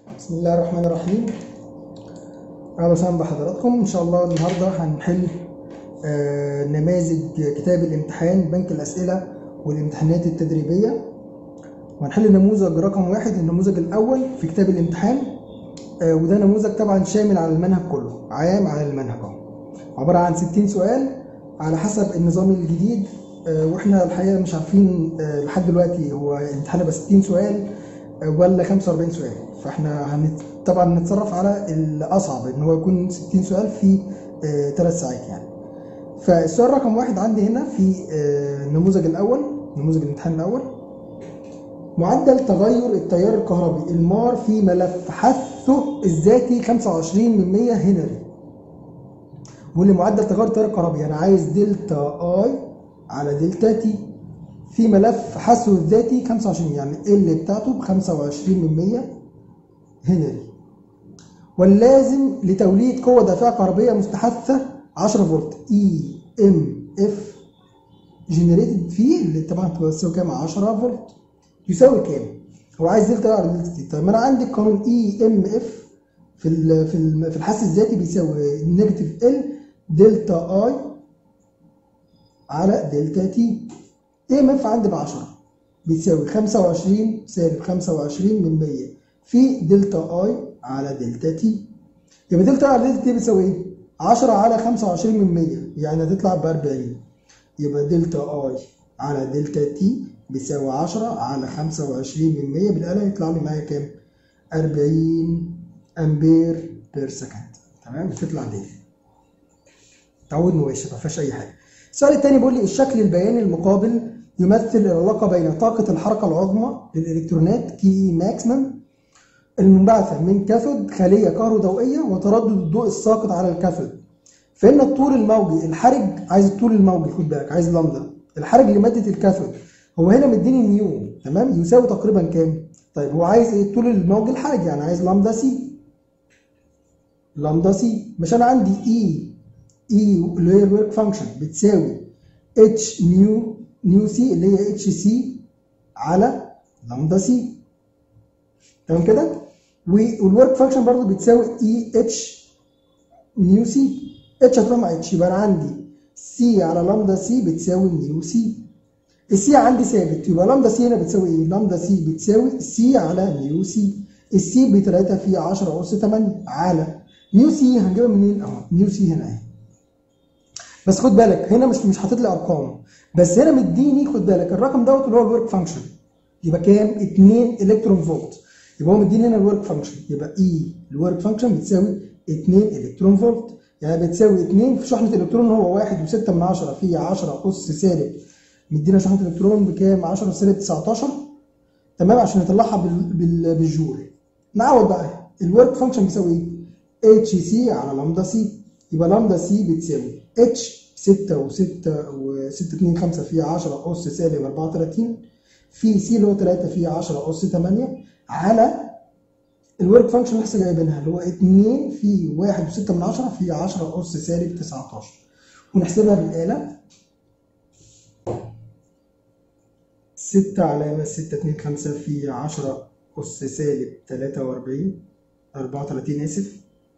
بسم الله الرحمن الرحيم اهلا وسهلا بحضراتكم ان شاء الله النهارده هنحل آه، نماذج كتاب الامتحان بنك الاسئله والامتحانات التدريبيه وهنحل نموذج رقم واحد النموذج الاول في كتاب الامتحان آه، وده نموذج طبعا شامل على المنهج كله عام على المنهج اهو عباره عن 60 سؤال على حسب النظام الجديد آه، واحنا الحقيقه مش عارفين آه، لحد دلوقتي هو الامتحان هيبقى 60 سؤال آه، ولا 45 سؤال فاحنا هنت... طبعا نتصرف على الاصعب ان هو يكون 60 سؤال في ثلاث ساعات يعني فالسؤال رقم واحد عندي هنا في آه، النموذج الاول نموذج الامتحان الاول معدل تغير التيار الكهربي المار في ملف حثه الذاتي 25 من 100 هنري واللي معدل تغير التيار الكهربي انا عايز دلتا اي على دلتا تي في ملف حثه الذاتي 25 يعني ال بتاعته ب 25 من 100 هنري واللازم لتوليد قوة دافعة كهربية مستحثة 10 فولت اي ام اف جنريتد فيه اللي طبعا تساوي كام 10 فولت يساوي كام؟ هو عايز دلتا على دلتا تي طيب ما انا عندي قانون اي ام اف في ال في ال في الحث الذاتي بيساوي نيجاتيف ال دلتا اي على دلتا تي اي ام اف عندي ب 10 بيساوي 25 سالب 25 من 100 في دلتا اي على دلتا تي يبقى دلتا اي على دلتا تي بتساوي ايه؟ 10 على 25 من 100 يعني هتطلع ب 40 يبقى دلتا اي على دلتا تي بيساوي 10 على 25 من 100 بالآلة يطلع لي معايا كام؟ 40 امبير بير سكند تمام بتطلع دي تعود مباشر ما فيهاش اي حاجه السؤال الثاني بيقول لي الشكل البياني المقابل يمثل العلاقه بين طاقه الحركه العظمى للالكترونات كي ماكسيمم المنبعثه من كاثود خليه كهروضوئيه وتردد الضوء الساقط على الكاثود فان الطول الموجي الحرج عايز الطول الموجي خد بالك عايز لامدا الحرج لماده الكاثود هو هنا مديني نيو تمام يساوي تقريبا كام طيب هو عايز ايه الطول الموجي الحرج يعني عايز لامدا سي لامدا سي مش انا عندي اي اي اللي هي الورك فانكشن بتساوي اتش نيو نيو سي اللي هي اتش سي على لامدا سي تمام كده والورك فانكشن برضو بتساوي اي اتش نيو سي اتش هتروح مع اتش يبقى انا عندي سي على لامدا سي بتساوي نيو سي السي عندي ثابت يبقى لامدا سي هنا بتساوي ايه؟ لامدا سي بتساوي سي على نيو سي السي ب 3 في 10 اس 8 على نيو سي هنجيبها منين؟ اهو نيو سي هنا اهي بس خد بالك هنا مش مش حاطط لي ارقام بس هنا مديني خد بالك الرقم دوت اللي هو الورك فانكشن يبقى كام؟ 2 الكترون فولت يبقى هو مديني هنا الورك فانكشن يبقى اي الورك فانكشن بتساوي 2 الكترون فولت يعني بتساوي 2 في شحنه الالكترون هو 1 و6 من 10 في 10 اس سالب مدينا شحنه الالكترون بكام 10 سالب 19 تمام عشان نطلعها بال... بال... بالجول نعوض بقى الورك فانكشن بيساوي ايه اتش سي على لامدا سي يبقى لامدا سي بتساوي اتش 6 و6 و6 2 5 في 10 اس سالب 34 في سي اللي هو 3 في 10 اس 8 على الورك فانكشن اللي لسه جايبينها اللي هو 2 في 1 و6 من 10 في 10 اس سالب 19 ونحسبها بالآلة 6 علامة 6 2 5 في 10 أس سالب 43 34 آسف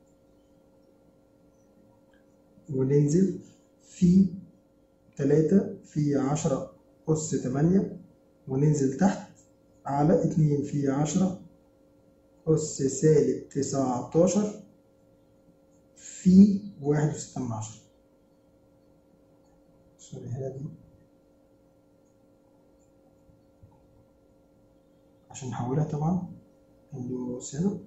وننزل في 3 في 10 أس 8 وننزل تحت على 2 في 10 أس سالب 19 في 1 وستة من عشرة سوري هنا دي عشان نحولها طبعا ندوس هنا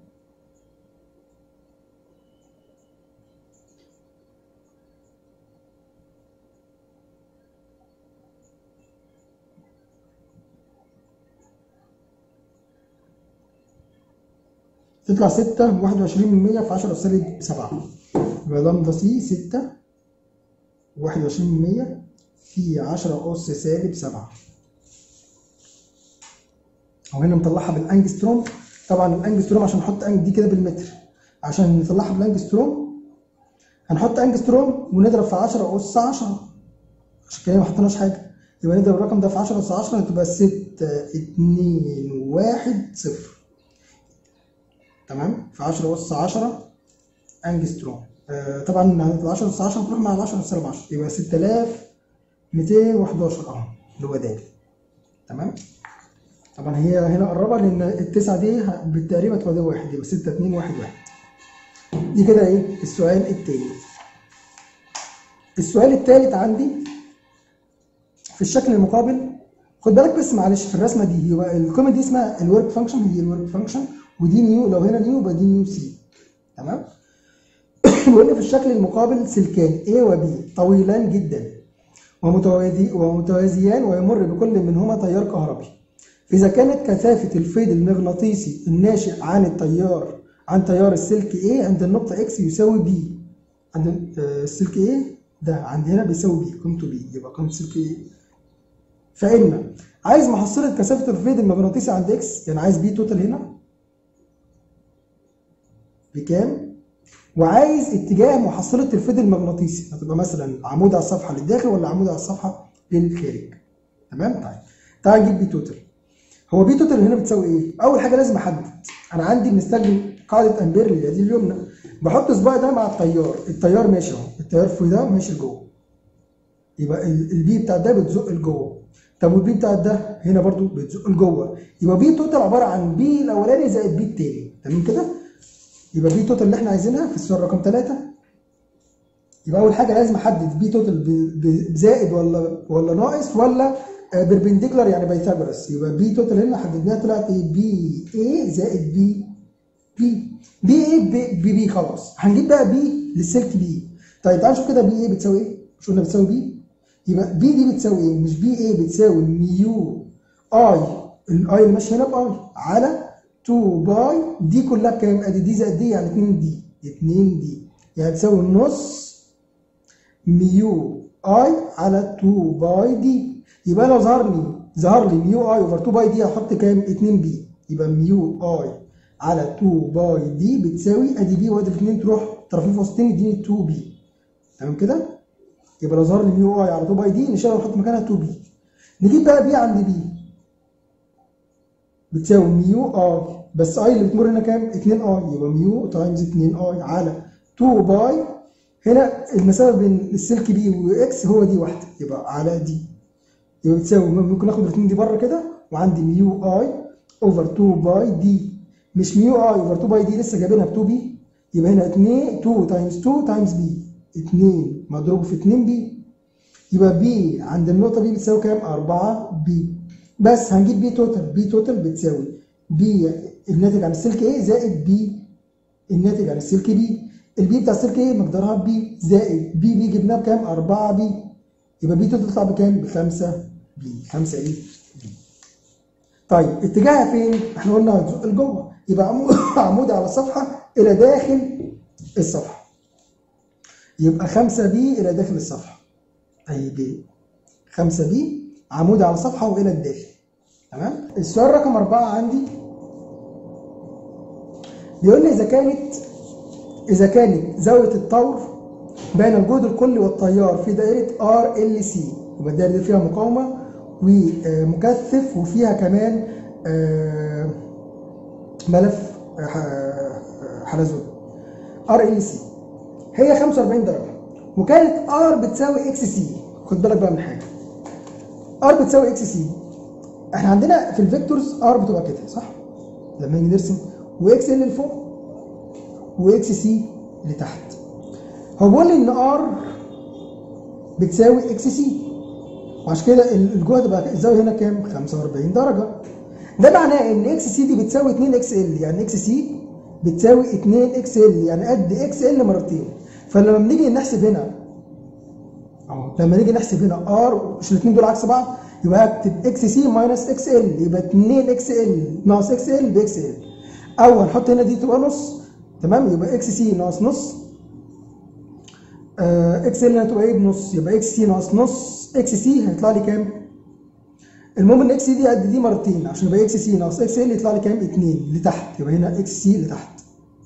تطلع ستة واحد وعشرين من مية في عشرة سالب سبعة يبقى لامدا سي ستة واحد وعشرين من مية في عشرة أس سالب سبعة أو هنا مطلعها بالأنجستروم طبعا الأنجستروم عشان نحط أنج دي كده بالمتر عشان نطلعها بالأنجستروم هنحط أنجستروم ونضرب في 10 أس 10 عشان كده ما حطيناش حاجة يبقى نضرب الرقم ده في 10 أس 10 هتبقى 6 2 1 0 تمام في 10 أس 10 أنجستروم آه طبعا ال 10 أس 10 تروح مع ال 10 سالب 10 يبقى 6211 أهو اللي هو د تمام طبعا هي هنا قربة لأن التسعة دي بالتقريب هتبقى واحد يبقى 6 2 1 1 دي كده إيه السؤال التاني السؤال التالت عندي في الشكل المقابل خد بالك بس معلش في الرسمه دي يبقى القيمه دي اسمها الورك فانكشن هي الورك فانكشن ودي نيو لو هنا نيو يبقى دي نيو سي تمام بيقول لي في الشكل المقابل سلكان A و B طويلان جدا ومتوازي ومتوازيان ويمر بكل منهما تيار كهربي فإذا كانت كثافة الفيض المغناطيسي الناشئ عن التيار عن تيار السلك A عند النقطة X يساوي B عند السلك A ده عند هنا بيساوي B قيمته B يبقى قيمة السلك A فإن عايز محصلة كثافة الفيض المغناطيسي عند اكس يعني عايز بي توتال هنا بكام؟ وعايز اتجاه محصلة الفيض المغناطيسي هتبقى مثلا عمود على الصفحة للداخل ولا عمود على الصفحة للخارج تمام؟ طيب تعال نجيب بي توتال هو بي توتال هنا بتساوي ايه؟ أول حاجة لازم أحدد أنا عندي بنستخدم قاعدة أمبير اللي هي دي اليمنى بحط صباعي ده مع التيار التيار ماشي اهو التيار في ده ماشي لجوه يبقى البي بتاع ده بتزق لجوه طب والبي بتاع ده هنا برضو بتزق لجوه يبقى بي توتال عباره عن بي الاولاني زائد بي التاني تمام كده يبقى بي توتال اللي احنا عايزينها في السؤال رقم 3 يبقى اول حاجه لازم احدد بي توتال بزائد ولا ولا ناقص ولا بيربنديكولار يعني بايثاغورس يبقى بي توتال هنا حددناها طلعت ايه بي اي زائد بي بي بي ايه بي بي خلاص هنجيب بقى بي للسلك بي طيب تعال نشوف كده بي ايه بتساوي ايه مش قلنا بتساوي بي يبقى بي دي بتساوي ايه؟ مش بي ايه بتساوي ميو اي الاي اللي ماشيه هنا باي على 2 باي دي كلها بكام؟ ادي دي زائد دي يعني 2 دي 2 دي يعني تساوي نص ميو اي على 2 باي دي يبقى لو ظهر لي ظهر لي ميو اي اوفر 2 باي دي هحط كام؟ 2 بي يبقى ميو اي على 2 باي دي بتساوي ادي بي وادي 2 تروح طرفين في وسطين يديني 2 بي تمام كده؟ يبقى لو ظهر لي ميو اي على 2 باي دي نشيلها ونحط مكانها 2 بي نجيب بقى بي عند بي بتساوي ميو اي بس اي اللي بتمر هنا كام 2 اي يبقى ميو تايمز 2 اي على 2 باي هنا المسافه بين السلك بي واكس هو دي واحده يبقى على دي يبقى بتساوي ممكن ناخد الاثنين دي بره كده وعندي ميو اي اوفر 2 باي دي مش ميو اي اوفر 2 باي دي لسه جايبينها ب 2 بي يبقى هنا 2 2 تايمز 2 تايمز بي 2 مضروب في 2 بي يبقى بي عند النقطة بي بتساوي كام؟ 4 بي بس هنجيب بي توتال بي توتال بتساوي بي الناتج عن السلك ايه زائد بي الناتج عن السلك بي البي بتاع السلك ايه مقدارها بي زائد بي بي جبناها بكام؟ 4 بي يبقى بي توتال تطلع بكام؟ ب 5 بي 5 ايه؟ بي طيب اتجاهها فين؟ احنا قلنا هتزق لجوه يبقى عمود على الصفحة إلى داخل الصفحة يبقى 5 بي إلى داخل الصفحة أي بي 5 بي عمود على الصفحة وإلى الداخل تمام السؤال رقم أربعة عندي بيقول لي إذا كانت إذا كانت زاوية الطور بين الجهد الكلي والتيار في دائرة ار ال سي يبقى الدائرة دي فيها مقاومة ومكثف وفيها كمان ملف حلزون ار ال سي هي 45 درجة وكانت ار بتساوي اكس سي خد بالك بقى من حاجة ار بتساوي اكس سي احنا عندنا في الفيكتورز ار بتبقى كده صح؟ لما نيجي نرسم واكس ال لفوق واكس سي لتحت هو بيقول لي ان ار بتساوي اكس سي وعشان كده الجهد بقى الزاويه هنا كام؟ 45 درجه ده معناه ان اكس سي دي بتساوي 2 اكس ال يعني اكس سي بتساوي 2 اكس ال يعني قد اكس ال مرتين فلما بنيجي نحسب هنا اهو لما نيجي نحسب هنا ار مش الاثنين دول عكس بعض يبقى هكتب اكس سي ماينس اكس ال يبقى 2 اكس ال ناقص اكس ال باكس ال او هنحط هنا دي تبقى نص تمام يبقى اكس سي ناقص نص آه اكس ال هتبقى ايه بنص يبقى اكس سي ناقص نص اكس سي هيطلع لي كام؟ المهم ان اكس سي دي قد دي مرتين عشان يبقى اكس سي ناقص اكس ال يطلع لي كام؟ 2 لتحت يبقى هنا اكس سي لتحت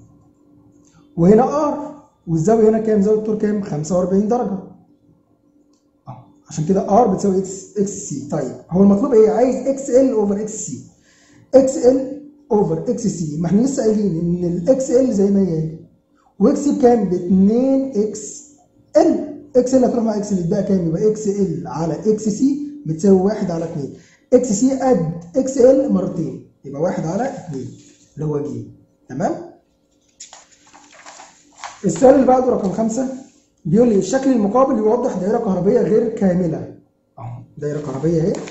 وهنا ار والزاويه هنا كام؟ زاويه الطول كام؟ 45 درجه اه عشان كده ار بتساوي اكس اكس سي طيب هو المطلوب ايه؟ عايز اكس ال اوفر اكس سي اكس ال اوفر اكس سي ما احنا لسه قايلين ان الاكس ال زي ما هي واكس بكام؟ ب 2 اكس ال اكس ال هتروح مع اكس ال يبقى كام؟ يبقى اكس ال على اكس سي بتساوي 1 على 2 اكس سي قد اكس ال مرتين يبقى 1 على 2 اللي هو ج تمام؟ السؤال اللي بعده رقم 5 بيقول لي الشكل المقابل يوضح دائره كهربيه غير كامله اهو دائره كهربيه اهي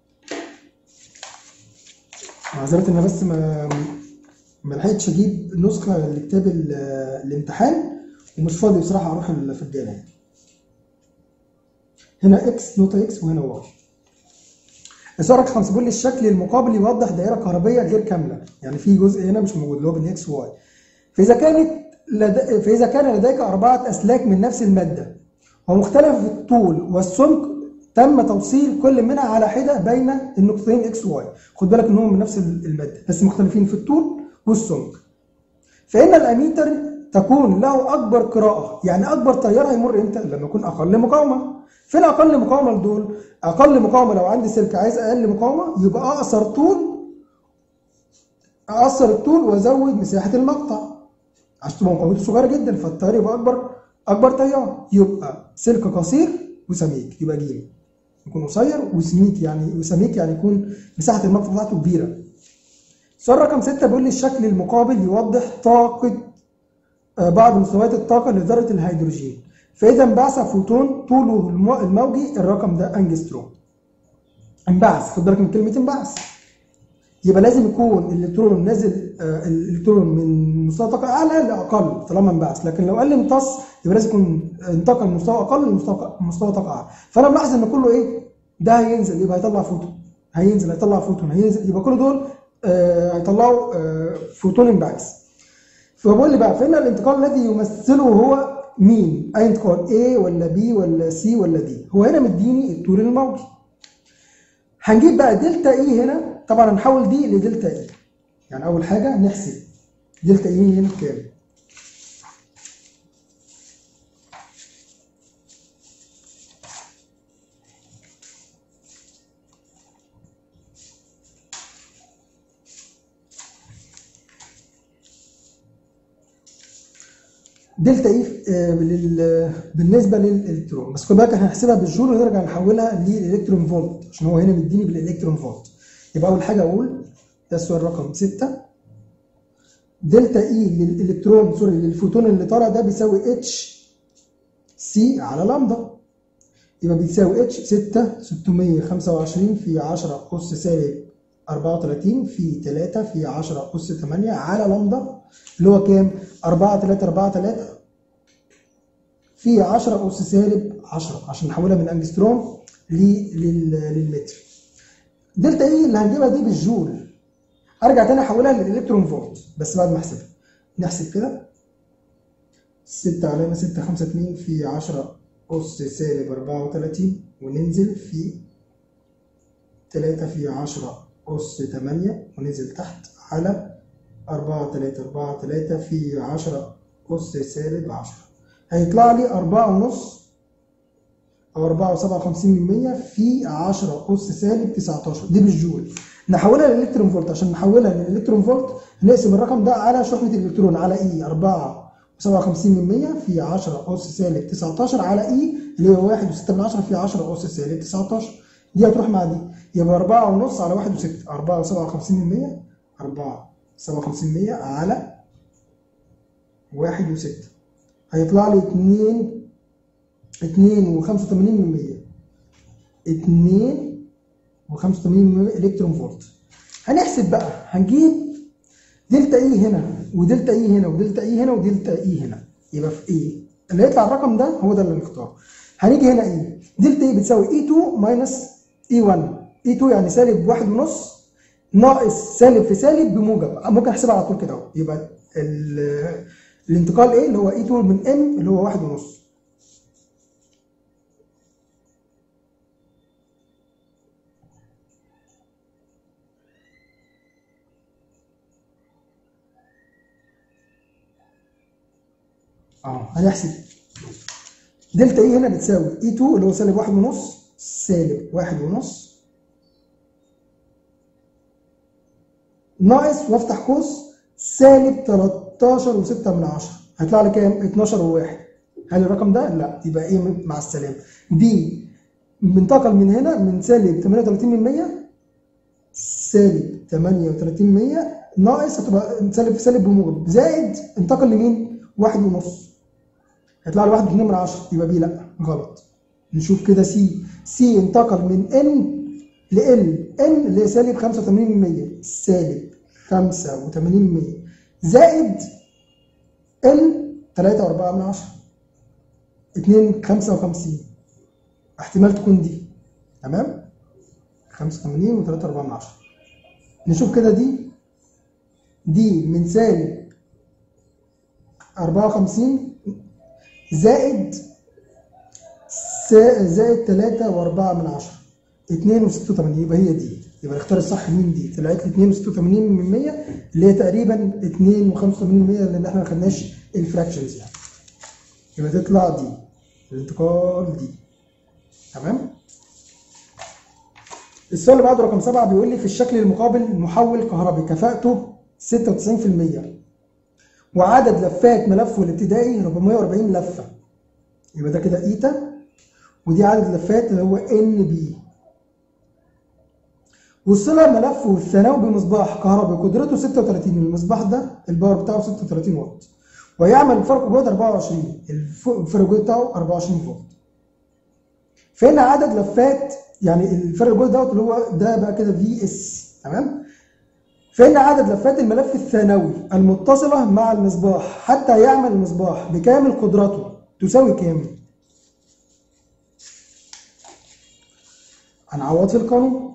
معذره ان انا بس ما ما لحقتش اجيب نسخه لكتاب ال- الامتحان ومش فاضي بصراحه اروح الفجاله يعني. هنا اكس نقطه اكس وهنا واي السؤال رقم 5 بيقول لي الشكل المقابل يوضح دائره كهربيه غير كامله يعني في جزء هنا مش موجود اللي هو بين اكس وواي فاذا كانت لد... فاذا كان لديك اربعه اسلاك من نفس الماده ومختلفه في الطول والسمك تم توصيل كل منها على حده بين النقطتين اكس وواي خد بالك انهم من نفس الماده بس مختلفين في الطول والسمك فان الاميتر تكون له اكبر قراءه يعني اكبر تيار هيمر امتى لما يكون اقل مقاومه فين اقل مقاومه لدول اقل مقاومه لو عندي سلك عايز اقل مقاومه يبقى اقصر طول اقصر الطول وازود مساحه المقطع عشان تبقى مقاومته صغيره جدا فالتيار يبقى اكبر اكبر تيار يبقى سلك قصير وسميك يبقى ج يكون قصير وسميك يعني وسميك يعني يكون مساحه المقطع بتاعته كبيره السؤال رقم 6 بيقول لي الشكل المقابل يوضح طاقه آه، بعض مستويات الطاقه لذره الهيدروجين فاذا انبعث فوتون طوله المو- الموجي الرقم ده انجستروم انبعث خد بالك من كلمه انبعث يبقى لازم يكون الالكترون نازل آه، الالكترون من مستوى طاقه اعلى لاقل طالما انبعث لكن لو قل امتص يبقى لازم يكون انتقل من مستوى اقل لمستوى مستوى طاقه اعلى فانا ملاحظ ان كله ايه ده هينزل يبقى هيطلع فوتون هينزل هيطلع فوتون هينزل يبقى كل دول آه، هيطلعوا آه، فوتون انبعاث فبقول لي بقى فإن الانتقال الذي يمثله هو مين؟ أي انتقال A ولا B ولا C ولا D؟ هو هنا مديني الطول الموجي. هنجيب بقى دلتا E هنا طبعا هنحول دي لدلتا E. يعني أول حاجة نحسب دلتا E هنا بكام؟ دلتا اي آه، لل- بالنسبه للالكترون بس خد بالك احنا هنحسبها بالجول ونرجع نحولها للالكترون فولت عشان هو هنا مديني بالالكترون فولت يبقى اول حاجه اقول ده السؤال رقم 6 دلتا اي للالكترون سوري للفوتون اللي طالع ده بيساوي اتش سي على لامدا يبقى بيساوي اتش 6 625 في 10 اس سالب 34 في 3 في 10 اس 8 على لامدا اللي هو كام؟ 4 3 4 3 في 10 اس سالب 10 عشان نحولها من انجستروم ل- لل- للمتر. دلتا اي اللي هنجيبها دي بالجول. ارجع تاني احولها للالكترون فولت بس بعد ما احسبها. نحسب كده 6 علينا 6 5 2 في 10 اس سالب 34 وننزل في 3 في 10 أس 8 وننزل تحت على 4 3 4 3 في 10 أس سالب 10 هيطلع لي 4 ونص أو 4 و57 من 100 في 10 أس سالب 19 دي بالجول نحولها للإلكترون فولت عشان نحولها للإلكترون فولت نقسم الرقم ده على شحنة الإلكترون على إي 4 و57 من 100 في 10 أس سالب 19 على إي اللي هو 1 و6 من 10 في 10 أس سالب 19 دي هتروح مع دي يبقى 4 ونص على 1 و6 4 و57 من 100 4 57 من 100 على 1 و6 هيطلع لي 2 2 و85 من 100 2 و85 من 100 الكترون فولت هنحسب بقى هنجيب دلتا اي هنا ودلتا اي هنا ودلتا اي هنا ودلتا اي هنا يبقى في ايه اللي يطلع الرقم ده هو ده اللي نختاره هنيجي هنا ايه دلتا اي بتساوي اي 2 ماينس اي 1 اي 2 يعني سالب واحد ونص ناقص سالب في سالب بموجب ممكن احسبها على طول كده اهو يبقى ال- الانتقال ايه اللي هو اي 2 من ام اللي هو واحد ونص اه هنحسب دلتا اي هنا بتساوي اي 2 اللي هو سالب واحد ونص سالب واحد ونص ناقص وافتح قوس سالب 13 و6 من 10 هيطلع لي كام 12 و1 هل الرقم ده لا يبقى ايه مع السلامه دي بننتقل من هنا من سالب 38 من 100 سالب 38 من 100 ناقص هتبقى سالب في سالب بموجب زائد انتقل لمين؟ واحد ونص هيطلع لي 1 2 من 10 يبقى بي لا غلط نشوف كده سي سي انتقل من ان ل ال ان اللي هي سالب 85 من 100 سالب 85 من 100 زائد ال 3 و4 من 10 2 55 احتمال تكون دي تمام 85 و3 4 من 10 نشوف كده دي دي من سالب 54 زائد زائد 3 و4 من 10 2 و86 يبقى هي دي يبقى نختار الصح مين دي طلعت لي 2 و86 من 100 اللي هي تقريبا 2 و85 من 100 لان احنا ما خدناش الفراكشنز يعني يبقى تطلع دي الانتقال دي تمام السؤال اللي بعده رقم 7 بيقول لي في الشكل المقابل محول كهربي كفاءته 96% وعدد لفات ملفه الابتدائي 440 لفه يبقى ده كده ايتا ودي عدد لفات اللي هو ان بي وصل ملفه الثانوي بمصباح كهربي قدرته 36 المصباح ده الباور بتاعه 36 واط ويعمل فرق جهد 24 الفرق جهد بتاعه 24 فولت فين عدد لفات يعني الفرق الجهد دوت اللي هو ده بقى كده في اس تمام فإن عدد لفات الملف الثانوي المتصلة مع المصباح حتى يعمل المصباح بكامل قدرته تساوي كام؟ هنعوض في القانون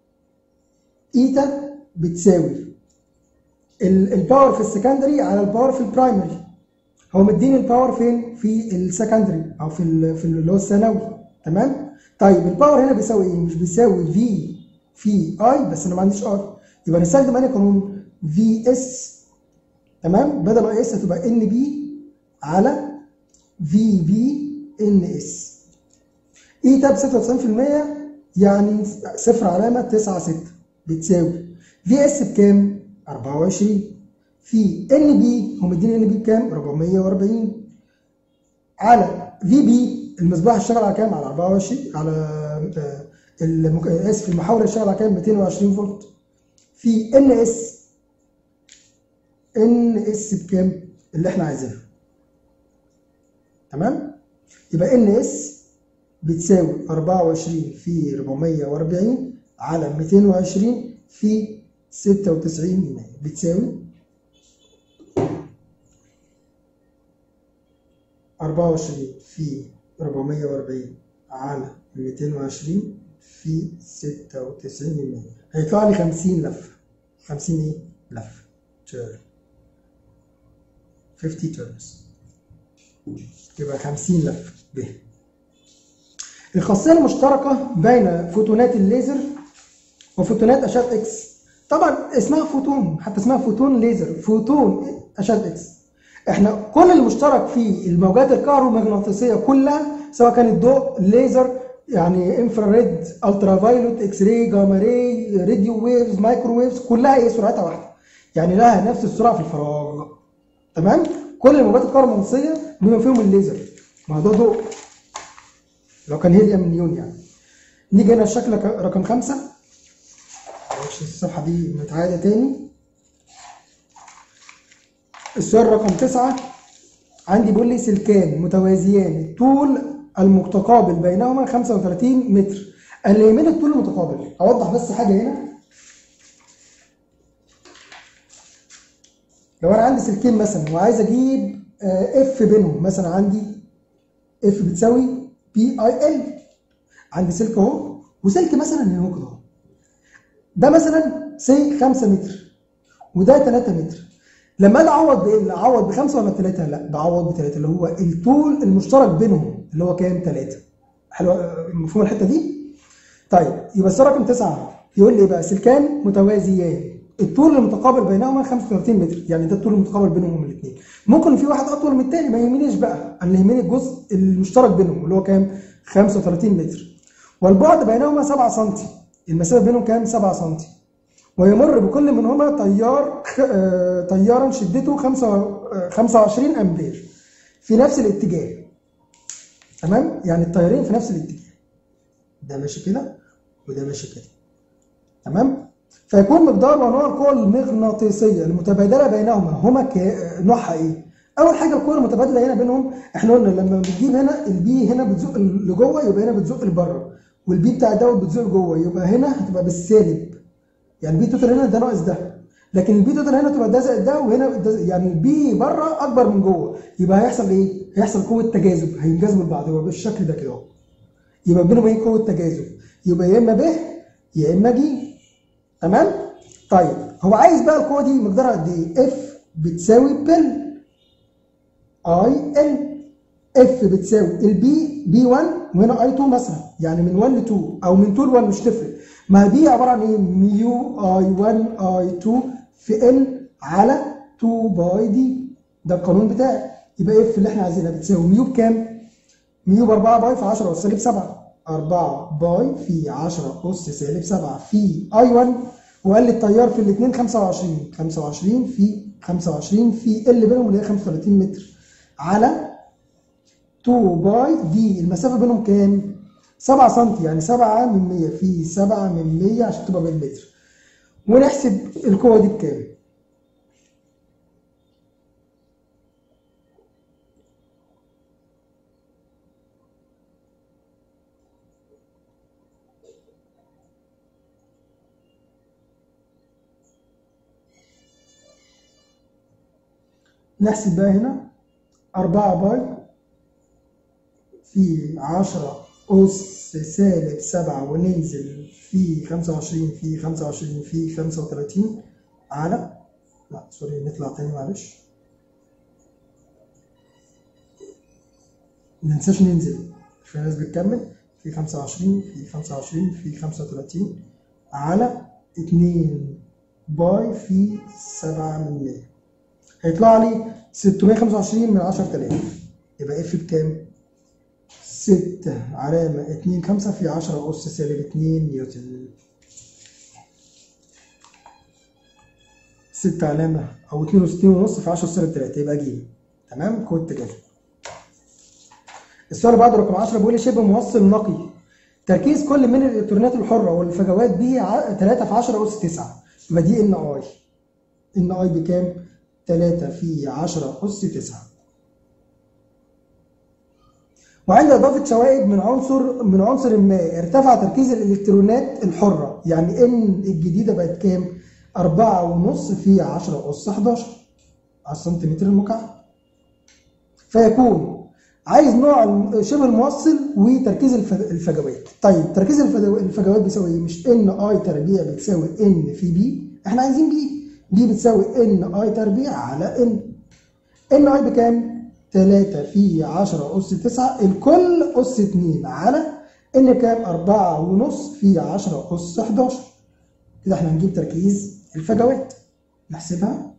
ايتا بتساوي الباور في السكندري على الباور في البرايمري هو مديني الباور فين؟ في السكندري او في في اللي هو الثانوي تمام؟ طيب الباور هنا بيساوي ايه؟ مش بيساوي في في اي بس انا ما عنديش اي يبقى نستخدم انهي قانون؟ في اس تمام؟ بدل اي اس هتبقى ان بي على في بي ان اس ايتا ب 96% يعني صفر علامه 9 6 بتساوي في اس بكام؟ 24 في ان بي هم مديني ان بي بكام؟ 440 على في بي المصباح اشتغل على كام؟ على 24 على المك... اسف المحاور اشتغل على كام؟ 220 فولت في ان اس ان اس بكام؟ اللي احنا عايزينها تمام؟ يبقى ان اس بتساوي 24 في 440 على 220 في 96 بتساوي 24 في 440 على 220 في 96 هيطلع لي 50 لفة 50 ايه؟ لفة turn 50 turns يبقى 50 لفة ب الخاصية المشتركة بين فوتونات الليزر وفوتونات أشعة إكس طبعا اسمها فوتون حتى اسمها فوتون ليزر فوتون أشعة إكس احنا كل المشترك في الموجات الكهرومغناطيسية كلها سواء كان الضوء ليزر يعني انفراريد الترا فايلوت اكس راي جاما راي راديو ويفز مايكرو ويفز كلها ايه سرعتها واحده يعني لها نفس السرعه في الفراغ تمام كل الموجات الكهرومغناطيسيه بما فيهم الليزر ما ده ضوء لو كان هيليوم نيون يعني نيجي هنا الشكل رقم خمسة معلش الصفحة دي متعادة تاني السؤال رقم تسعة عندي بيقول لي سلكان متوازيان الطول المتقابل بينهما 35 متر قال لي يمين الطول المتقابل اوضح بس حاجه هنا لو انا عندي سلكين مثلا وعايز اجيب اف بينهم مثلا عندي اف بتساوي بي اي ال عندي سلك اهو وسلك مثلا هنا كده اهو ده مثلا سي 5 متر وده 3 متر لما اجي اعوض بايه؟ اعوض بخمسه ولا بثلاثه؟ لا بعوض بثلاثه اللي هو الطول المشترك بينهم اللي هو كام؟ ثلاثه. حلو مفهوم الحته دي؟ طيب يبقى السؤال رقم تسعه يقول لي بقى سلكان متوازيان الطول المتقابل بينهما 35 متر يعني ده الطول المتقابل بينهم الاثنين. ممكن في واحد اطول من الثاني ما يهمنيش بقى انا يهمني الجزء المشترك بينهم اللي هو كام؟ 35 متر. والبعد بينهما 7 سم المسافه بينهم كام؟ 7 سم. ويمر بكل منهما تيار آه، تيارا شدته 25 امبير في نفس الاتجاه تمام يعني التيارين في نفس الاتجاه ده ماشي كده وده ماشي كده تمام فيكون مقدار ونوع القوى المغناطيسيه المتبادله بينهما هما ك- نوعها ايه اول حاجه القوه المتبادله هنا بينهم احنا قلنا لما بتجيب هنا البي هنا بتزق لجوه يبقى هنا بتزق لبره والبي بتاع دوت بتزق لجوه يبقى هنا هتبقى بالسالب يعني بي توتال هنا ده ناقص ده لكن البي توتال هنا تبقى ده زائد ده وهنا ده يعني البي بره اكبر من جوه يبقى هيحصل ايه؟ هيحصل قوه تجاذب هينجذبوا لبعض يبقى بالشكل ده كده اهو يبقى بينهم ايه قوه تجاذب يبقى يا اما ب يا اما ج تمام؟ طيب هو عايز بقى القوه دي مقدارها قد ايه؟ اف بتساوي بل اي ال اف بتساوي البي بي 1 وهنا اي 2 مثلا يعني من 1 ل 2 او من 2 ل 1 مش تفرق ما دي عباره عن ايه ميو اي 1 اي 2 في ال على 2 باي دي ده القانون بتاعي يبقى اف اللي احنا عايزينها بتساوي ميو بكام ميو ب 4 باي في 10 اس سالب 7 4 باي في 10 اس سالب 7 في اي 1 وقال لي التيار في الاثنين 25 25 في 25 في ال بينهم اللي هي 35 متر على 2 باي دي المسافه بينهم كام 7 سم يعني 7 من 100 في 7 من 100 عشان تبقى بالمتر ونحسب القوه دي بكام نحسب بقى هنا 4 باي في 10 أس سالب 7 وننزل في 25 في 25 في 35 على لا سوري نطلع تاني معلش ما ننساش ننزل في ناس بتكمل في 25 في 25 في 35 على 2 باي في 7 من 100 هيطلع لي 625 من 10000 يبقى اف بكام؟ 6 علامة 2 5 في 10 أس سالب 2 نيوتن 6 علامة أو 62 ونص في 10 سالب 3 يبقى ج تمام كود تجاذب السؤال اللي بعده رقم 10 بيقول لي شبه موصل نقي تركيز كل من الالكترونات الحرة والفجوات ب 3 في 10 أس 9 يبقى دي ان اي ان اي بكام؟ 3 في 10 أس 9 وعند إضافة شوائب من عنصر من عنصر ما ارتفع تركيز الإلكترونات الحرة يعني إن الجديدة بقت كام؟ 4.5 في 10 أس 11 على السنتيمتر المكعب فيكون عايز نوع شبه الموصل وتركيز الفجوات طيب تركيز الفجوات بيساوي ايه مش ان اي تربيع بتساوي ان في بي احنا عايزين بي بي بتساوي ان اي تربيع على ان ان اي بكام 3 في 10 اس 9 الكل اس 2 على ان كام 4 ونص في 10 اس 11 كده احنا هنجيب تركيز الفجوات نحسبها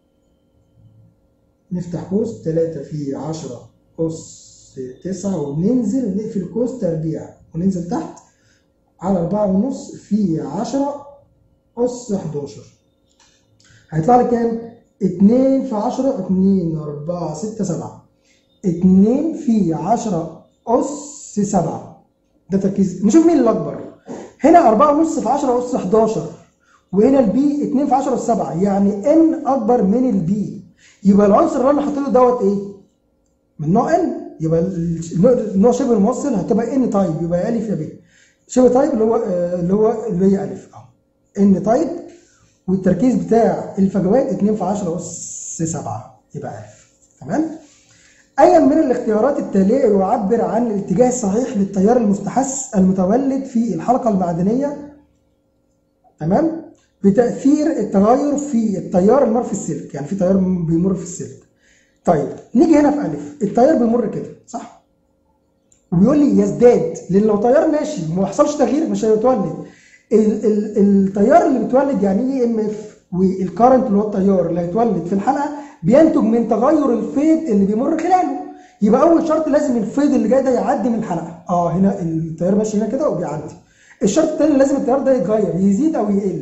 نفتح قوس 3 في 10 أس 9 وننزل نقفل قوس تربيع وننزل تحت على 4 ونص في 10 أس 11 هيطلع لي كام؟ 2 في 10 2 4 6 7 2 في 10 أس 7 ده تركيز نشوف مين الأكبر هنا 4 ونص في 10 أس 11 وهنا البي 2 في 10 أس 7 يعني ان أكبر من البي يبقى العنصر اللي انا حاطط له دوت ايه؟ من نوع ان يبقى النوع شبه الموصل هتبقى ان تايب يبقى الف يا ب شبه تايب اللي هو اللي هو اللي هي الف اهو ان تايب والتركيز بتاع الفجوات 2 في 10 اس 7 يبقى الف تمام؟ ايا من الاختيارات التاليه يعبر عن الاتجاه الصحيح للتيار المستحث المتولد في الحلقه المعدنيه تمام؟ بتاثير التغير في التيار المر في السلك يعني في تيار بيمر في السلك طيب نيجي هنا في الف التيار بيمر كده صح وبيقول لي يزداد لان لو تيار ماشي وما حصلش تغيير مش هيتولد ال ال التيار اللي بيتولد يعني ايه ام اف والكارنت اللي هو التيار اللي هيتولد في الحلقه بينتج من تغير الفيض اللي بيمر خلاله يبقى اول شرط لازم الفيض اللي جاي ده يعدي من الحلقه اه هنا التيار ماشي هنا كده وبيعدي الشرط الثاني لازم التيار ده يتغير يزيد او يقل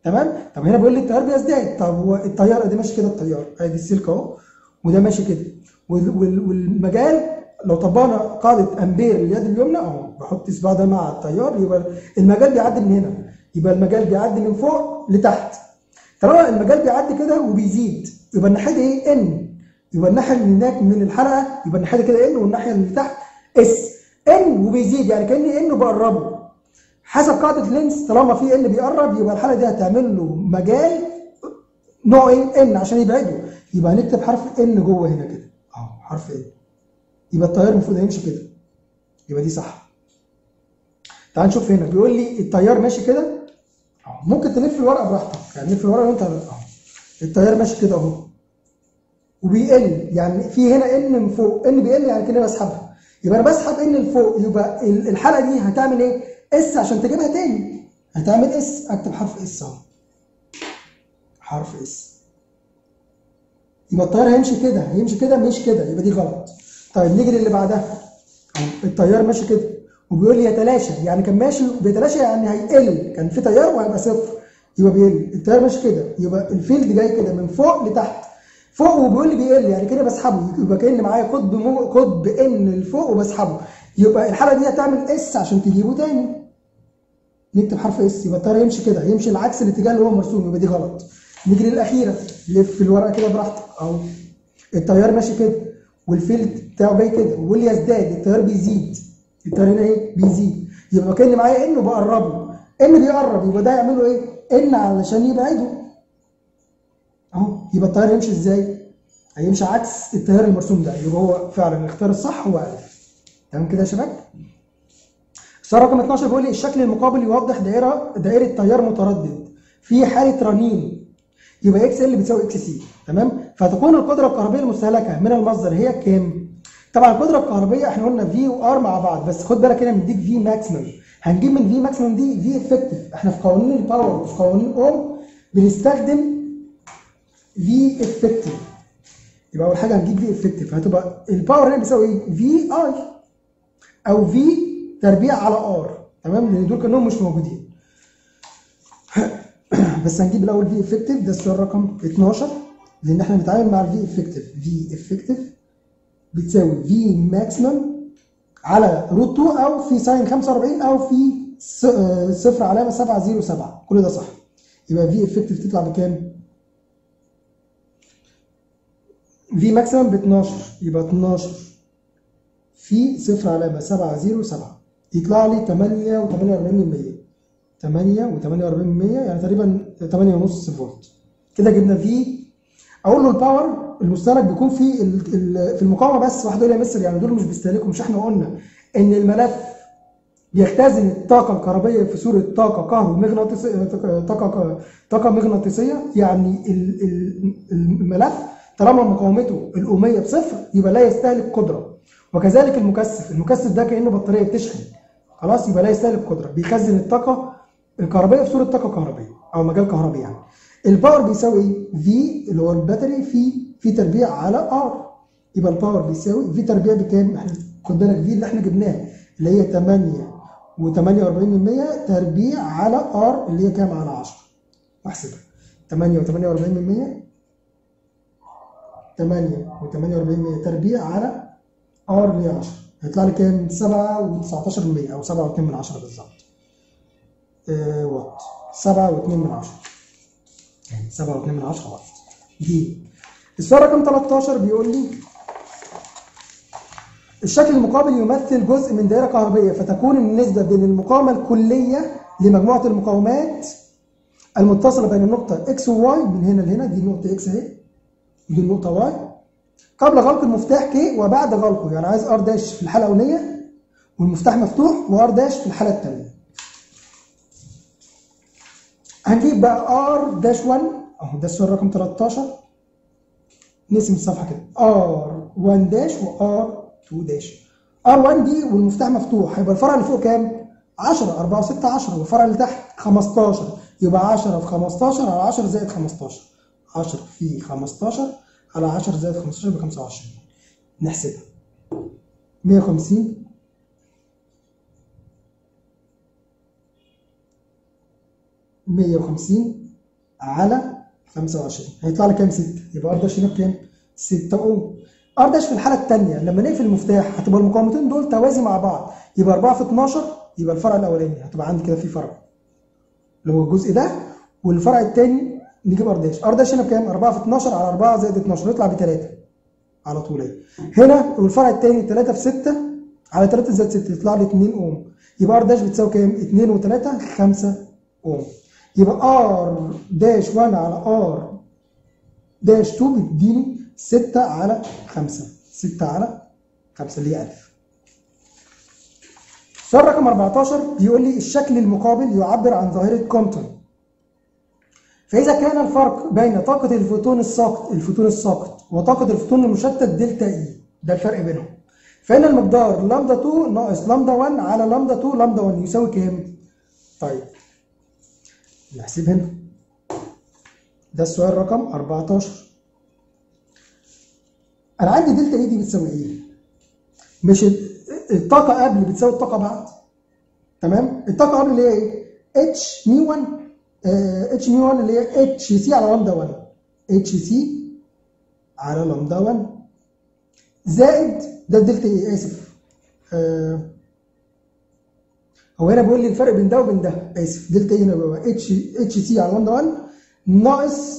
تمام طب هنا بيقول لي التيار بيزداد طب هو التيار ادي ماشي كده التيار ادي السلك اهو وده ماشي كده وال- وال- والمجال لو طبقنا قاعده امبير اليد اليمنى اهو بحط صباع ده مع التيار يبقى المجال بيعدي من هنا يبقى المجال بيعدي من فوق لتحت طالما المجال بيعدي كده وبيزيد يبقى الناحيه دي ايه ان يبقى الناحيه اللي هناك من الحلقه يبقى الناحيه دي كده ان والناحيه اللي تحت اس ان وبيزيد يعني كان ان بقربه حسب قاعده لينس طالما في ان بيقرب يبقى الحلقه دي هتعمل له مجال نوع ايه ان عشان يبعده يبقى هنكتب حرف ان جوه هنا كده اهو حرف ان يبقى التيار المفروض هيمشي كده يبقى دي صح تعال نشوف هنا بيقول لي التيار ماشي كده اهو ممكن تلف الورقه براحتك يعني لف الورقه وانت اهو التيار ماشي كده اهو وبيقل يعني في هنا ان من فوق ان بيقل يعني كده بسحبها يبقى انا بسحب ان لفوق يبقى ال- الحلقه دي هتعمل ايه اس عشان تجيبها تاني هتعمل اس اكتب حرف اس اهو حرف اس يبقى التيار هيمشي كده هيمشي كده مش كده يبقى دي غلط طيب نيجي للي بعدها أهو التيار ماشي كده وبيقول لي يتلاشى يعني كان ماشي بيتلاشى يعني هيقل كان في تيار وهيبقى صفر يبقى بيقل التيار ماشي كده يبقى الفيلد جاي كده من فوق لتحت فوق وبيقول لي بيقل يعني كده بسحبه يبقى كان معايا قطب مو قطب ان لفوق وبسحبه يبقى الحاله دي هتعمل اس عشان تجيبه تاني نكتب حرف اس يبقى التيار يمشي كده يمشي العكس الاتجاه اللي هو مرسوم يبقى دي غلط نيجي للاخيره لف الورقه كده براحتك اهو التيار ماشي كده والفيلد بتاعه جاي كده وبيقول لي يزداد التيار بيزيد التيار هنا ايه بيزيد يبقى كان معايا ان وبقربه ان بيقرب يبقى ده يعمل له ايه ان علشان يبعده اهو يبقى التيار يمشي ازاي هيمشي عكس التيار المرسوم ده يبقى هو فعلا الاختيار الصح هو الف تمام كده يا شباب السؤال رقم 12 بيقول لي الشكل المقابل يوضح دائره دائره تيار متردد في حاله رنين يبقى اكس ال بتساوي اكس سي تمام فتكون القدره الكهربائيه المستهلكه من المصدر هي كام طبعا القدره الكهربائيه احنا قلنا في وار مع بعض بس خد بالك هنا مديك في ماكسيمم هنجيب من في ماكسيمم دي في افكتيف احنا في قوانين الباور وفي قوانين اوم بنستخدم في افكتيف يبقى اول حاجه هنجيب في افكتيف هتبقى الباور هنا بيساوي ايه في اي او في تربيع على ار تمام لان دول كانهم مش موجودين بس هنجيب الاول في افكتيف ده السؤال رقم 12 لان احنا بنتعامل مع الفي افكتيف في افكتيف بتساوي في ماكسيمم على روت 2 او في ساين 45 او في س- آه، صفر علامه 707 كل ده صح يبقى في افكتيف تطلع بكام؟ في ماكسيمم ب 12 يبقى 12 في صفر علامه 707 يطلع لي 8 و48 من 100 8 و48 من 100 يعني تقريبا 8.5 فولت كده جبنا في اقول له الباور المستهلك بيكون في ال- ال- في المقاومه بس واحد يقول لي يا مستر يعني دول مش بيستهلكوا مش احنا قلنا ان الملف بيختزن الطاقه الكهربائيه في صوره طاقه كهرومغناطيسيه طاقه طاقه مغناطيسيه يعني ال- ال- الملف طالما مقاومته الأمية بصفر يبقى لا يستهلك قدرة وكذلك المكثف المكثف ده كأنه بطارية بتشحن خلاص يبقى لا يستهلك قدرة بيخزن الطاقة الكهربائية في صورة طاقة كهربائية أو مجال كهربي يعني الباور بيساوي ايه؟ في اللي هو الباتري في في تربيع على ار يبقى الباور بيساوي في تربيع بكام؟ احنا خد بالك في اللي احنا جبناه اللي هي 8 و48% تربيع على ار اللي هي كام على 10 واحسبها 8 و48% 8 و48% تربيع على ار اللي هي 10 هيطلع لي كام؟ 7 و19% او 7 و2 من 10 بالظبط آه واط 7 و2 من 10 يعني 7 و2 من 10 واط دي السؤال رقم 13 بيقول لي الشكل المقابل يمثل جزء من دائرة كهربية فتكون النسبة بين المقاومة الكلية لمجموعة المقاومات المتصلة بين النقطة X و Y من هنا لهنا دي النقطة X اهي ودي النقطة Y قبل غلق المفتاح K وبعد غلقه يعني عايز R داش في الحالة الأولانية والمفتاح مفتوح و R داش في الحالة الثانية هنجيب بقى R داش 1 اهو ده السؤال رقم 13 نقسم الصفحة كده R1 داش و R2 داش R1 دي والمفتاح مفتوح هيبقى الفرع اللي فوق كام؟ 10 4 و6 10 والفرع اللي تحت 15 يبقى 10 في 15 على 10 زائد 15 10 في 15 على 10 زائد 15 ب 25 نحسبها 150 150 على 25 هيطلع لي كام 6 يبقى ار داش هنا بكام 6 اوم ار داش في الحاله الثانيه لما نقفل المفتاح هتبقى المقاومتين دول توازي مع بعض يبقى 4 في 12 يبقى الفرع الاولاني هتبقى عندي كده في فرع اللي هو الجزء ده والفرع الثاني نجيب ار داش ار داش هنا بكام 4 في 12 على 4 زائد 12 يطلع ب 3 على طول اهي هنا والفرع الثاني 3 في 6 على 3 زائد 6 يطلع لي 2 اوم يبقى ار داش بتساوي كام 2 و3 5 اوم يبقى ار داش 1 على ار داش 2 بتديني 6 على 5 6 على 5 اللي هي 1000 السؤال رقم 14 بيقول لي الشكل المقابل يعبر عن ظاهرة كومبتون فإذا كان الفرق بين طاقة الفوتون الساقط الفوتون الساقط وطاقة الفوتون المشتت دلتا إي ده الفرق بينهم فإن المقدار لامدا 2 ناقص لامدا 1 على لامدا 2 لامدا 1 يساوي كام؟ طيب نحسب هنا ده السؤال رقم 14 أنا عندي دلتا إي دي بتساوي إيه؟ مش الطاقة قبل بتساوي الطاقة بعد تمام؟ الطاقة قبل اللي هي إيه؟ اتش مي 1 اتش مي 1 اللي هي اتش سي على لامدا 1 اتش سي على لامدا 1 زائد ده الدلتا ايه اسف آه هو هنا بيقول لي الفرق بين ده وبين ده اسف دلتا ايه هنا بيبقى اتش اتش سي على لامدا 1 ناقص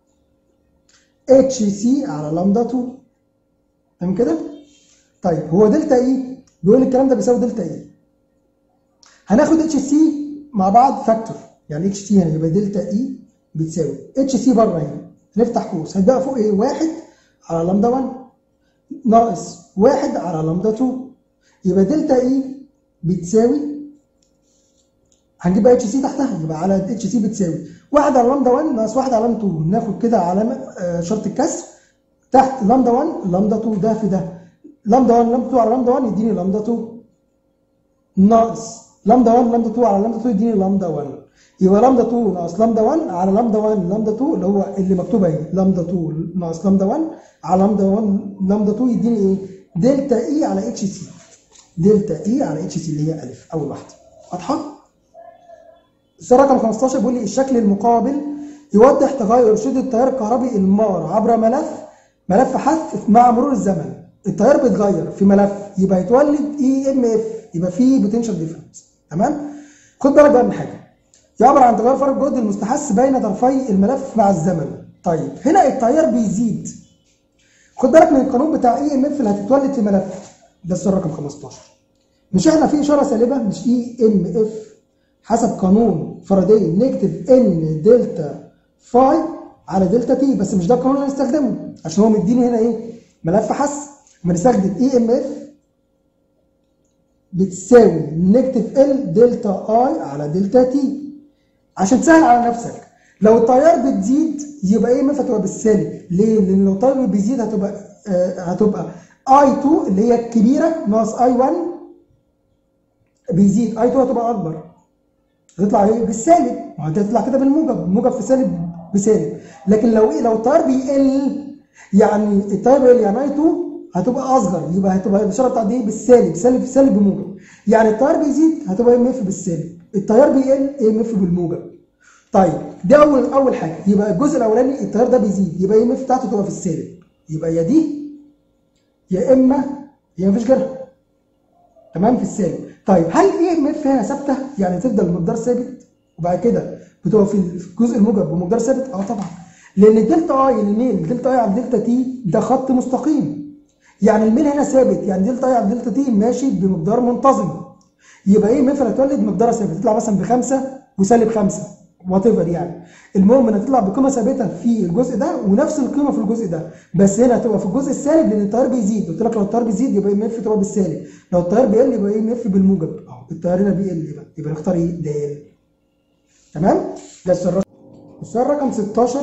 اتش سي على لامدا 2 تمام كده؟ طيب هو دلتا ايه بيقول لي الكلام ده بيساوي دلتا ايه هناخد اتش سي مع بعض فاكتور يعني اتش سي هنا يبقى دلتا اي بتساوي اتش سي بره هنا نفتح قوس هيبقى فوق ايه 1 على لامدا 1 ناقص 1 على لامدا 2 يبقى دلتا اي بتساوي هنجيب اتش سي تحتها يبقى على اتش سي بتساوي 1 على لامدا 1 ناقص 1 على لامدا 2 ناخد كده علامه آه شرط الكسر تحت لامدا 1 لامدا 2 ده في ده لامدا 1 لامدا 2 على لامدا 1 يديني لامدا 2 ناقص لامدا 1 لامدا 2 على لامدا 2 يديني لامدا 1 يبقى لامدا 2 ناقص لامدا 1 على لامدا 1 لامدا 2 اللي هو اللي مكتوب اهي لامدا 2 ناقص لامدا 1 على لامدا 1 لامدا 2 يديني ايه؟ دلتا اي على اتش سي دلتا اي على اتش سي اللي هي الف اول واحده واضحه؟ السؤال رقم 15 بيقول لي الشكل المقابل يوضح تغير شدة التيار الكهربي المار عبر ملف ملف حث مع مرور الزمن التيار بيتغير في ملف يبقى يتولد اي ام اف يبقى فيه بوتنشال ديفرنس تمام؟ خد بالك بقى من حاجه يعبر عن تغير فرق الجهد المستحث بين طرفي الملف مع الزمن طيب هنا التيار بيزيد خد بالك من القانون بتاع اي ام اف اللي هتتولد في ملف ده السؤال رقم 15 مش احنا في اشاره سالبه مش اي ام اف حسب قانون فاراداي نكتب ان دلتا فاي على دلتا تي بس مش ده القانون اللي هنستخدمه عشان هو مديني هنا ايه ملف حس بنستخدم اي ام اف بتساوي نكتب ال دلتا اي على دلتا تي عشان تسهل على نفسك لو التيار بتزيد يبقى ايه ام هتبقى بالسالب ليه؟ لان لو التيار بيزيد هتبقى آه هتبقى اي 2 اللي هي الكبيره ناقص اي 1 بيزيد اي 2 هتبقى اكبر هتطلع ايه بالسالب وهتطلع كده بالموجب الموجب في سالب بسالب لكن لو ايه لو التيار بيقل يعني التيار بيقل يعني اي 2 هتبقى اصغر يبقى هتبقى الاشاره بتاعت ايه بالسالب سالب سالب بموجب يعني التيار بيزيد هتبقى ام اف بالسالب التيار بيقل ام اف بالموجب طيب دي اول اول حاجه يبقى الجزء الاولاني التيار ده بيزيد يبقى ام اف بتاعته تبقى في السالب يبقى يا دي يا اما يا مفيش غيرها تمام في السالب طيب هل اي ام اف هنا ثابته يعني تفضل المقدار ثابت وبعد كده بتبقى في الجزء الموجب بمقدار ثابت اه طبعا لان الدلتا اي الميل دلتا اي على دلتا تي ده خط مستقيم يعني الميل هنا ثابت يعني دلتا اي على دلتا تي ماشي بمقدار منتظم يبقى ايه مثلا هتولد مقدار ثابت تطلع مثلا بخمسه وسالب خمسه وات ايفر يعني المهم انها تطلع بقيمه ثابته في الجزء ده ونفس القيمه في الجزء ده بس هنا هتبقى في الجزء السالب لان التيار بيزيد قلت لك لو التيار بيزيد يبقى ام اف تبقى بالسالب لو التيار بيقل يبقى ام اف بالموجب اهو التيار هنا بيقل يبقى يبقى نختار ايه د تمام ده السؤال رقم السؤال رقم 16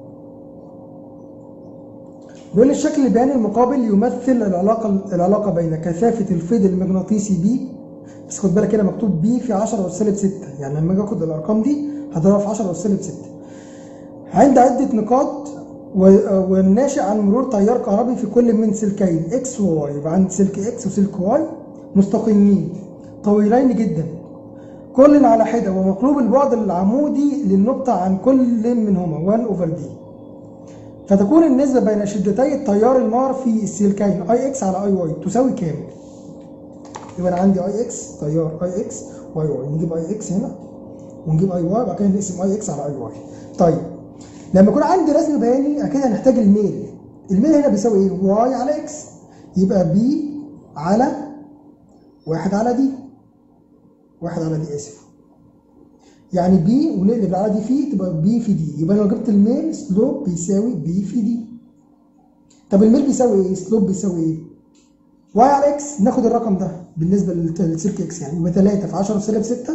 بيقول لي الشكل البياني المقابل يمثل العلاقه العلاقه بين كثافه الفيض المغناطيسي بي بس خد بالك هنا مكتوب بي في 10 اس سالب 6 يعني لما اجي اخد الارقام دي هضربها في 10 اس سالب 6 عند عده نقاط والناشئ عن مرور تيار كهربي في كل من سلكين اكس وواي يبقى عندي سلك اكس وسلك واي مستقيمين طويلين جدا كل على حده ومقلوب البعد العمودي للنقطة عن كل منهما 1 اوفر دي فتكون النسبة بين شدتي التيار المار في السلكين اي اكس على اي واي تساوي كام؟ يبقى انا عندي اي اكس تيار اي اكس واي واي نجيب اي اكس هنا ونجيب اي واي وبعد كده نقسم اي اكس على اي واي طيب لما يكون عندي رسم بياني اكيد هنحتاج الميل الميل هنا بيساوي ايه؟ واي على اكس يبقى بي على واحد على دي واحد على دي اسف يعني بي ونقلب على دي في تبقى بي في دي يبقى لو جبت الميل سلوب بيساوي بي في دي طب الميل بيساوي ايه؟ سلوب بيساوي ايه؟ واي على اكس ناخد الرقم ده بالنسبه للسلك اكس يعني يبقى 3 في 10 سالب 6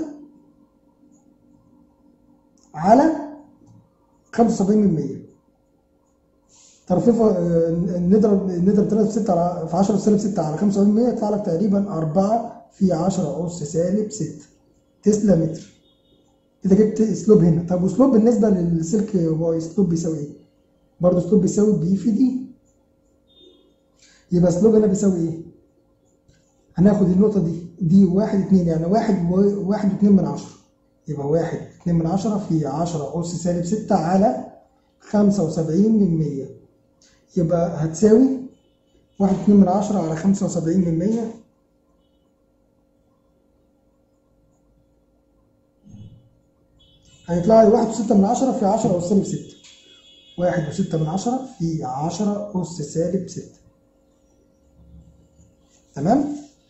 على 75 من 100 ترفيفه نضرب نضرب 3 في 6 على في 10 سالب 6 على 75 من 100 يطلع لك تقريبا 4 في 10 أس سالب 6 تسلا متر كده جبت اسلوب هنا طب واسلوب بالنسبه للسلك واي اسلوب بيساوي ايه؟ برضه اسلوب بيساوي بي في دي يبقى اسلوب هنا بيساوي ايه؟ هناخد النقطة دي دي واحد اتنين يعني واحد و- واحد واتنين من عشرة يبقى واحد اتنين من عشرة في عشرة أس سالب ستة على خمسة وسبعين من مية يبقى هتساوي واحد اتنين من عشرة على خمسة وسبعين من مية هيطلع لي واحد وستة من عشرة في عشرة أس سالب ستة واحد وستة من عشرة في عشرة أس سالب ستة تمام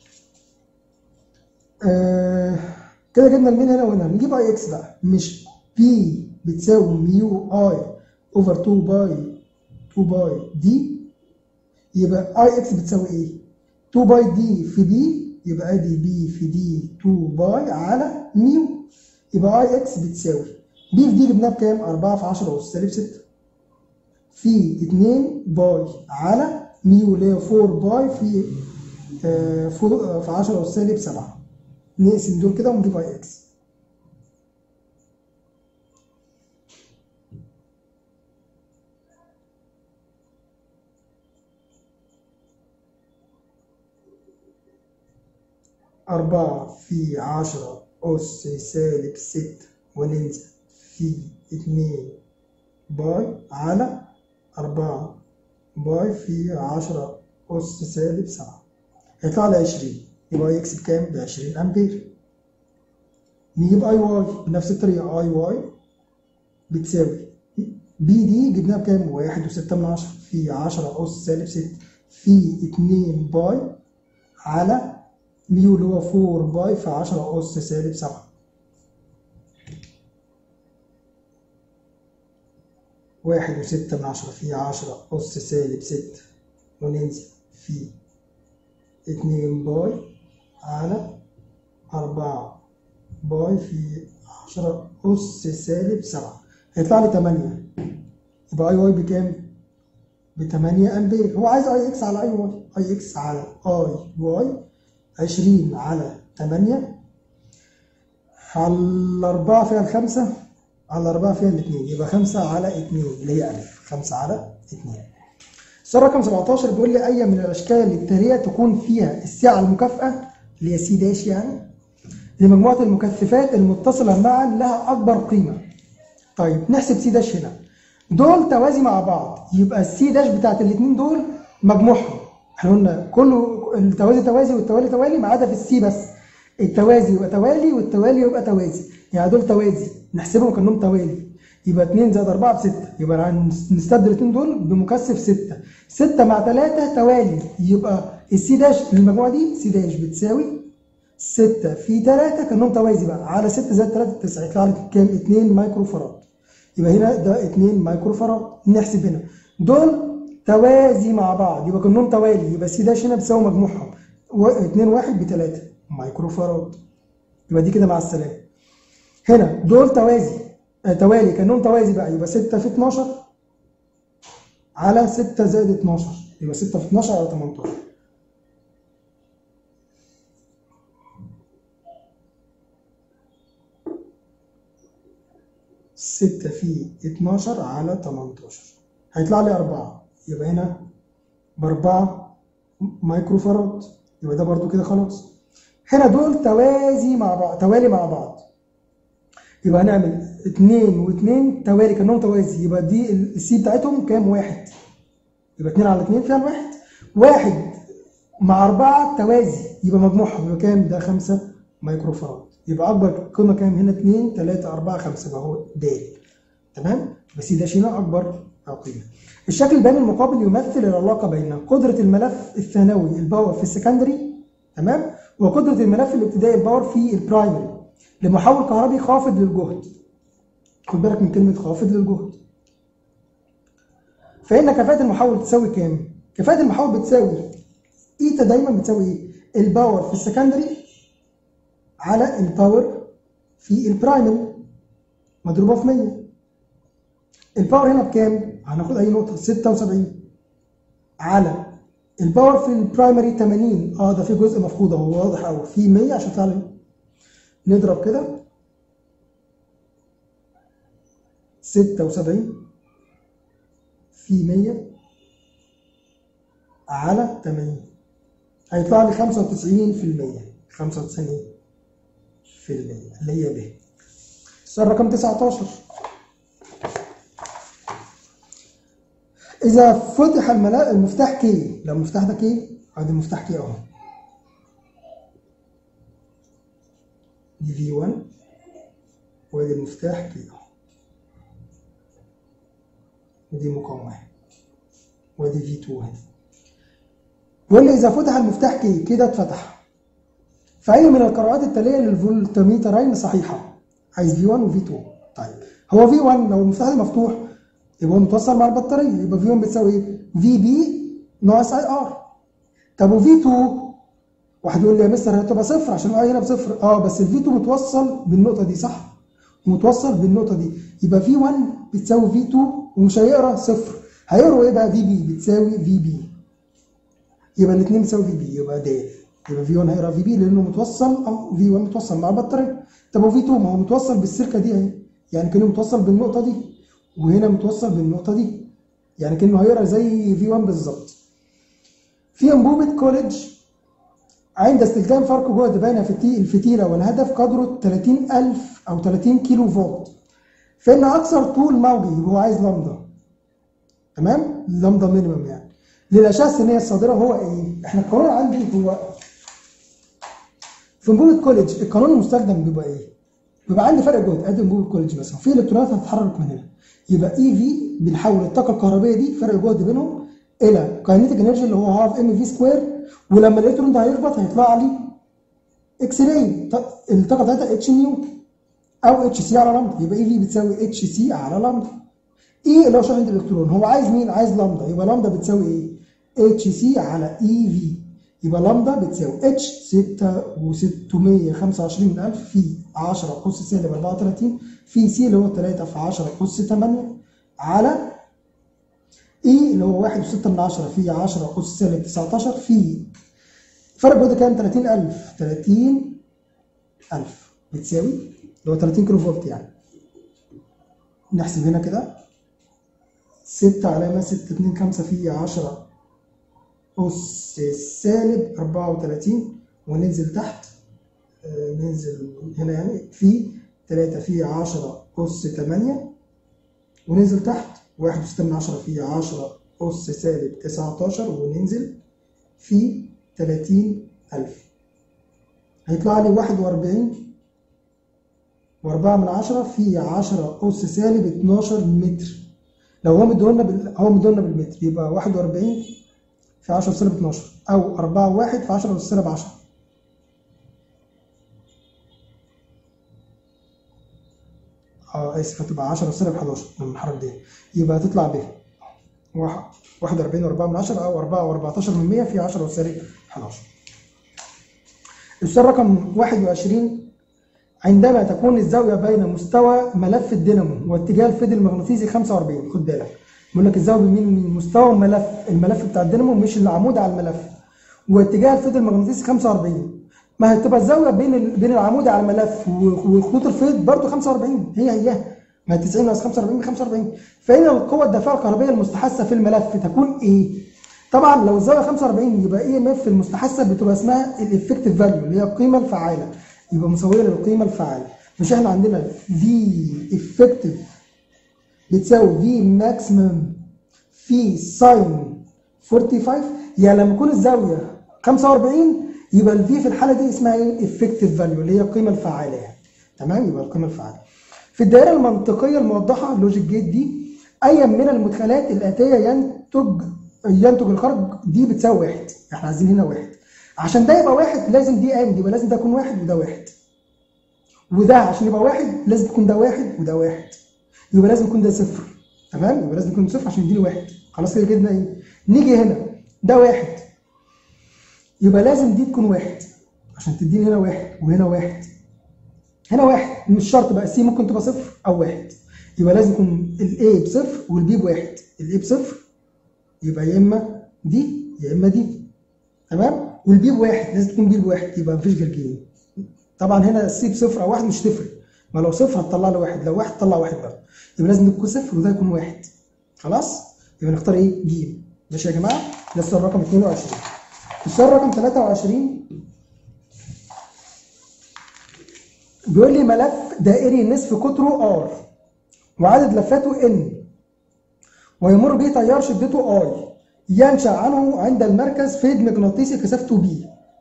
آه كده جبنا المين هنا وهنا نجيب اي اكس بقى مش بي بتساوي ميو اي اوفر 2 باي 2 باي دي يبقى اي اكس بتساوي ايه 2 باي دي في دي يبقى ادي بي في دي 2 باي على ميو يبقى اي اكس بتساوي بي في دي جبناها بكام 4 في 10 اس سالب 6 في 2 باي على ميو اللي هي 4 باي في آه، فوق- آه، في 10 أس سالب 7 نقسم دول كده ونجيب اي اكس أربعة في عشرة أس سالب ستة وننزل في اتنين باي على أربعة باي في عشرة أس سالب سبعة هيطلع لي 20 يبقى اي اكس بكام؟ ب 20 امبير نجيب اي واي بنفس الطريقه اي واي بتساوي بي دي جبناها بكام؟ واحد وستة من عشرة في عشرة أس سالب ستة في اتنين باي على ميو اللي هو فور باي في عشرة أس سالب سبعة واحد وستة من عشرة في عشرة أس سالب ستة وننزل في اتنين باي على أربعة باي في عشرة أس سالب سبعة هيطلع لي تمانية يبقى أي واي بكام؟ بتمانية أمبير هو عايز أي إكس على أي واي أي إكس على أي واي عشرين على تمانية على الأربعة فيها الخمسة على الأربعة فيها الاتنين يبقى خمسة على اتنين اللي هي ألف خمسة على اتنين السؤال رقم 17 بيقول لي أي من الأشكال التالية تكون فيها السعة المكافئة اللي هي سي داش يعني لمجموعة المكثفات المتصلة معا لها أكبر قيمة. طيب نحسب سي داش هنا. دول توازي مع بعض يبقى السي داش بتاعت الاثنين دول مجموعهم. احنا قلنا كله التوازي توازي والتوالي توالي ما عدا في السي بس. التوازي يبقى توالي والتوالي يبقى توازي. يعني دول توازي نحسبهم كأنهم توالي. يبقى 2 زائد 4 ب 6 يبقى نستبدل الاثنين دول بمكثف 6 6 مع 3 توالي يبقى السي داش للمجموعه دي سي داش بتساوي 6 في 3 كانهم توازي بقى على 6 زائد 3 9 يطلع لك كام 2 مايكرو فراد يبقى هنا ده 2 مايكرو فراد نحسب هنا دول توازي مع بعض يبقى كانهم توالي يبقى سي داش هنا بتساوي مجموعهم 2 1 ب 3 مايكرو فراد يبقى دي كده مع السلامه هنا دول توازي آه توالي كانهم توازي بقى يبقى 6 في 12 على 6 زائد 12 يبقى 6 في 12 على 18 6 في 12 على 18 هيطلع لي 4 يبقى هنا ب 4 مايكرو فراد يبقى ده برضو كده خلاص هنا دول توازي مع بعض توالي مع بعض يبقى هنعمل اتنين واتنين توالي كانهم توازي يبقى دي السي بتاعتهم كام واحد يبقى اتنين على اتنين فيها الواحد واحد مع أربعة توازي يبقى مجموعهم يبقى كام ده خمسة مايكرو فراد يبقى أكبر قيمة كام هنا اتنين تلاتة أربعة خمسة يبقى هو د تمام بس ده شينا أكبر قيمة الشكل البياني المقابل يمثل العلاقة بين قدرة الملف الثانوي الباور في السكندري تمام وقدرة الملف الابتدائي الباور في البرايمري لمحول كهربي خافض للجهد خد بالك من كلمة خافض للجهد فإن كفاءة المحول تساوي كام؟ كفاءة المحول بتساوي إيتا دايما بتساوي إيه؟ الباور في السكندري على الباور في البرايمري مضروبة في 100 الباور هنا بكام؟ هناخد أي نقطة 76 على الباور في البرايمري 80 اه ده في جزء مفقود اهو واضح قوي في 100 عشان يطلع لي نضرب كده 76 في 100 على 80 هيطلع لي 95% 95 في المية اللي هي ب السؤال رقم 19 إذا فتح الملا... المفتاح كي لو المفتاح ده كي ادي المفتاح كي اهو دي في 1 وادي المفتاح كي اهو ودي مقاومة اهي وادي في 2 اهي بيقول لي إذا فتح المفتاح كي كده اتفتح فأي من القراءات التالية للفولتميترين صحيحة عايز في 1 وفي 2 طيب هو في 1 لو المفتاح ده مفتوح يبقى هو متوصل مع البطاريه يبقى في 1 بتساوي ايه؟ في بي ناقص اي ار طب وفي 2 واحد يقول لي يا مستر هتبقى صفر عشان الاي هنا بصفر اه بس الفي 2 متوصل بالنقطه دي صح؟ ومتوصل بالنقطه دي يبقى في 1 بتساوي في 2 ومش هيقرا صفر هيقروا ايه بقى في بي بتساوي في بي يبقى الاثنين بتساوي في بي يبقى د يبقى في 1 هيقرا في بي لانه متوصل او في 1 متوصل مع البطاريه طب وفي 2 ما هو متوصل بالسلكه دي اهي يعني كانه متوصل بالنقطه دي وهنا متوصل بالنقطة دي يعني كأنه هيقرا زي في 1 بالظبط في أنبوبة كوليدج عند استخدام فرق جهد بين الفتيلة والهدف قدره 30000 أو 30 كيلو فولت فإن أكثر طول موجي هو عايز لمدة تمام لمدة مينيمم يعني للأشعة السينية الصادرة هو إيه؟ إحنا القانون عندي هو في أنبوبة كوليدج القانون المستخدم بيبقى إيه؟ بيبقى عندي فرق جهد ادي انبوبة كوليدج مثلا في الكترونات هتتحرك من هنا يبقى اي في بنحول الطاقه الكهربائيه دي فرق جهد بينهم الى كاينيتيك انرجي اللي هو هاف ام في سكوير ولما الالكترون ده هيخبط هيطلع لي اكس راي الطاقه بتاعتها اتش نيو او اتش سي على لمدا يبقى اي في بتساوي اتش سي على لمدا اي اللي هو شحنه الالكترون هو عايز مين عايز لمدا يبقى لمدا بتساوي ايه اتش سي على اي في يبقى لمدا بتساوي اتش 6625 من 1000 في 10 أس سالب 34 في سي اللي هو 3 في 10 أس 8 على اي اللي هو 1.6 من 10 في 10 أس سالب 19 في فرق جهد كام 30000 30000 بتساوي اللي هو 30 كيلو فولت يعني نحسب هنا كده 6 علامة 6 2 5 في 10 أس سالب 34 وننزل تحت آه ننزل هنا يعني في 3 في 10 أس 8 وننزل تحت 1.6 من 10 في 10 أس سالب 19 وننزل في 30000 هيطلع لي 41 و4 من 10 في 10 أس سالب 12 متر لو هو مدولنا بال... هو مدولنا بالمتر يبقى 41 في 10 سالب 12 او 4 1 في 10 سالب 10 اه اسف هتبقى 10 سالب 11 من الحرف دي يبقى هتطلع ب 41 و4 من 10 او 4 و14 من 100 في 10 سالب 11 السؤال رقم 21 عندما تكون الزاوية بين مستوى ملف الدينامو واتجاه الفيد المغناطيسي 45 خد بالك بيقول لك الزاويه بين مستوى الملف الملف بتاع الدينامو مش العمود على الملف واتجاه الفيض المغناطيسي 45 ما هتبقى الزاويه بين ال... بين العمود على الملف وخطوط الفيض برضه 45 هي هي ما 90 ناقص 45 ب 45 فإن القوة الدافعة الكهربائية المستحثة في الملف تكون إيه؟ طبعا لو الزاويه 45 يبقى اي ام اف المستحثه بتبقى اسمها الافكتيف فاليو اللي هي القيمه الفعاله يبقى مساويه للقيمه الفعاله مش احنا عندنا في افكتيف بتساوي في ماكسيمم في ساين 45 يعني لما يكون الزاويه 45 يبقى الفي في الحاله دي اسمها ايه افكتيف فاليو اللي هي القيمه الفعاله يعني تمام يبقى القيمه الفعاله في الدائره المنطقيه الموضحه اللوجيك جيت دي اي من المدخلات الاتيه ينتج ينتج الخرج دي بتساوي واحد احنا عايزين هنا واحد عشان ده يبقى واحد لازم دي اند يبقى لازم ده يكون واحد وده واحد وده عشان يبقى واحد لازم يكون ده واحد وده واحد يبقى لازم يكون ده صفر تمام يبقى لازم يكون صفر عشان يديني واحد خلاص كده جبنا ايه نيجي هنا ده واحد يبقى لازم دي تكون واحد عشان تديني هنا واحد وهنا واحد هنا واحد مش شرط بقى سي ممكن تبقى صفر او واحد يبقى لازم يكون الاي بصفر والبي بواحد الاي بصفر يبقى يا اما دي يا اما دي تمام والبي بواحد لازم تكون بي بواحد يبقى مفيش غير جيم طبعا هنا السي بصفر او واحد مش تفرق ما لو صفر هتطلع لي واحد لو واحد طلع واحد بقى يبقى لازم يكون صفر وده يكون واحد خلاص يبقى نختار ايه جيم ماشي يا جماعه ده السؤال رقم 22 السؤال رقم 23 بيقول لي ملف دائري نصف قطره ار وعدد لفاته ان ويمر به تيار شدته اي ينشا عنه عند المركز فيض مغناطيسي كثافته بي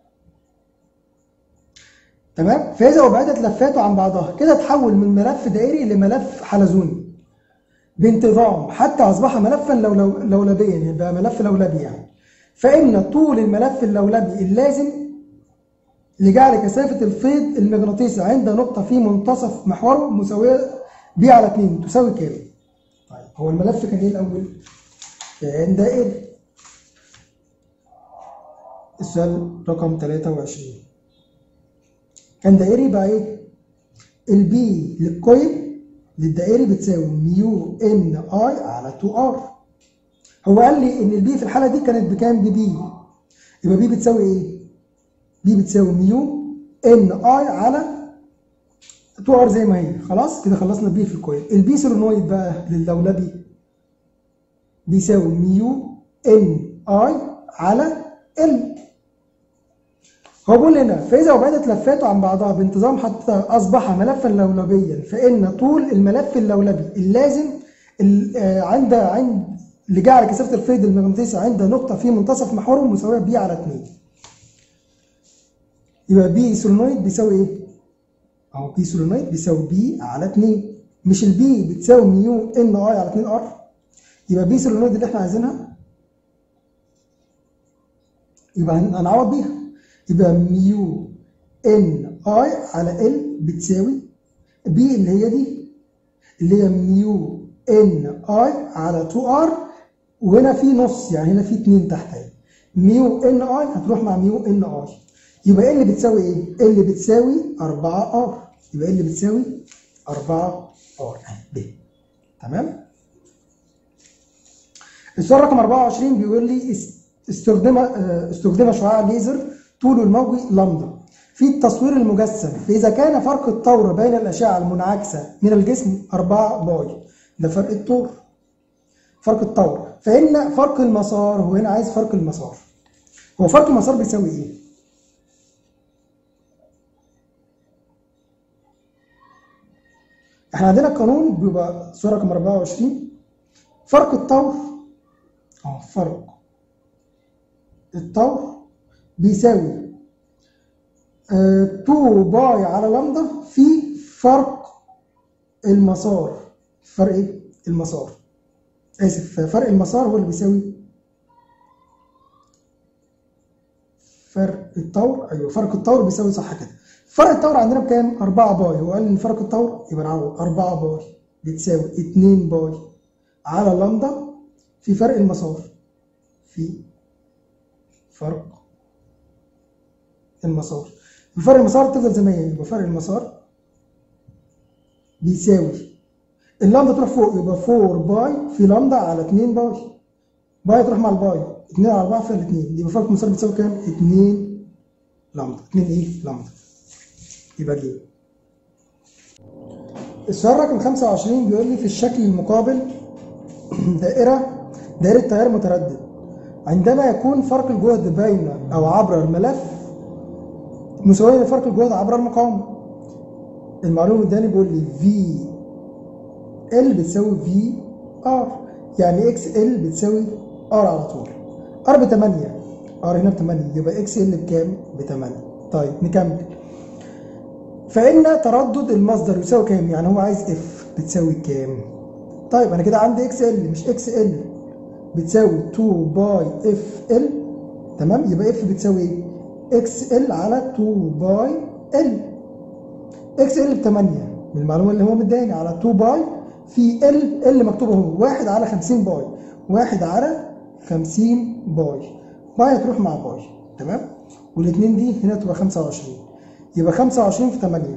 تمام فاذا وبعدت لفاته عن بعضها كده تحول من ملف دائري لملف حلزوني بانتظام حتى اصبح ملفا لولو لولبيا يبقى ملف لولبي يعني فان طول الملف اللولبي اللازم لجعل كثافه الفيض المغناطيسي عند نقطه في منتصف محوره مساويه ب على 2 تساوي كام؟ طيب هو الملف كان ايه الاول؟ كان دائري السؤال رقم 23 كان دائري بقى ايه؟ البي للكويل للدائري بتساوي ميو ان اي على 2 ار هو قال لي ان البي في الحاله دي كانت بكام؟ ببي يبقى بي بتساوي ايه؟ بي بتساوي ميو ان اي على 2 ار زي ما هي خلاص كده خلصنا بي في الكويل البي سولينويد بقى للدولبي بيساوي ميو ان اي على ال هو بيقول هنا فاذا وبعدت لفاته عن بعضها بانتظام حتى اصبح ملفا لولبيا فان طول الملف اللولبي اللازم عند عند لجعل كثافه الفيض المغناطيسي عند نقطه في منتصف محوره مساويه بي على 2 يبقى بي سولينويد بيساوي ايه؟ اهو بي سولينويد بيساوي بي على 2 مش البي بتساوي ميو ان اي على 2 ار يبقى بي سولينويد اللي احنا عايزينها يبقى هنعوض بيها يبقى ميو ان اي على ال بتساوي بي اللي هي دي اللي هي ميو ان اي على 2 ار وهنا في نص يعني هنا في 2 تحت اهي ميو ان اي هتروح مع ميو ان اي يبقى ال بتساوي ايه؟ ال بتساوي 4 ار يبقى ال بتساوي 4 ار ب تمام؟ السؤال رقم 24 بيقول لي استخدم استخدم شعاع ليزر طوله الموجي لامدا في التصوير المجسم فإذا كان فرق الطور بين الأشعة المنعكسة من الجسم 4 باي ده فرق الطور فرق الطور فإن فرق المسار هو هنا عايز فرق المسار هو فرق المسار بيساوي إيه؟ احنا عندنا القانون بيبقى صورة رقم 24 فرق الطور اه فرق الطور بيساوي 2 باي على لامدا في فرق المسار فرق ايه؟ المسار اسف فرق المسار هو اللي بيساوي فرق الطور ايوه فرق الطور بيساوي صح كده فرق الطور عندنا بكام؟ 4 باي هو قال ان فرق الطور يبقى نعوض 4 باي بتساوي 2 باي على لامدا في فرق المسار في فرق المسار فرق المسار تفضل زي ما هي يبقى فرق المسار بيساوي اللامدا تروح فوق يبقى 4 باي في لامدا على 2 باي باي تروح مع الباي 2 على 4 في الاثنين يبقى فرق المسار بتساوي كام؟ 2 لامدا 2 ايه؟ لامدا يبقى جيم السؤال رقم 25 بيقول لي في الشكل المقابل دائرة دائرة تيار متردد عندما يكون فرق الجهد بين او عبر الملف مساوي لفرق الجهد عبر المقاومه المعلومه الثاني بيقول لي في ال بتساوي في ار يعني اكس ال بتساوي ار على طول ار ب 8 ار هنا ب 8 يبقى اكس ال بكام؟ ب 8 طيب نكمل فإن تردد المصدر يساوي كام؟ يعني هو عايز اف بتساوي كام؟ طيب أنا كده عندي اكس ال مش اكس ال بتساوي 2 باي اف ال تمام؟ يبقى اف بتساوي ايه؟ اكس ال على 2 باي ال اكس ال ب 8 من المعلومة اللي هو مداني على 2 باي في ال ال مكتوب اهو 1 على 50 باي 1 على 50 باي باي هتروح مع باي تمام؟ والاثنين دي هنا تبقى 25 يبقى 25 في 8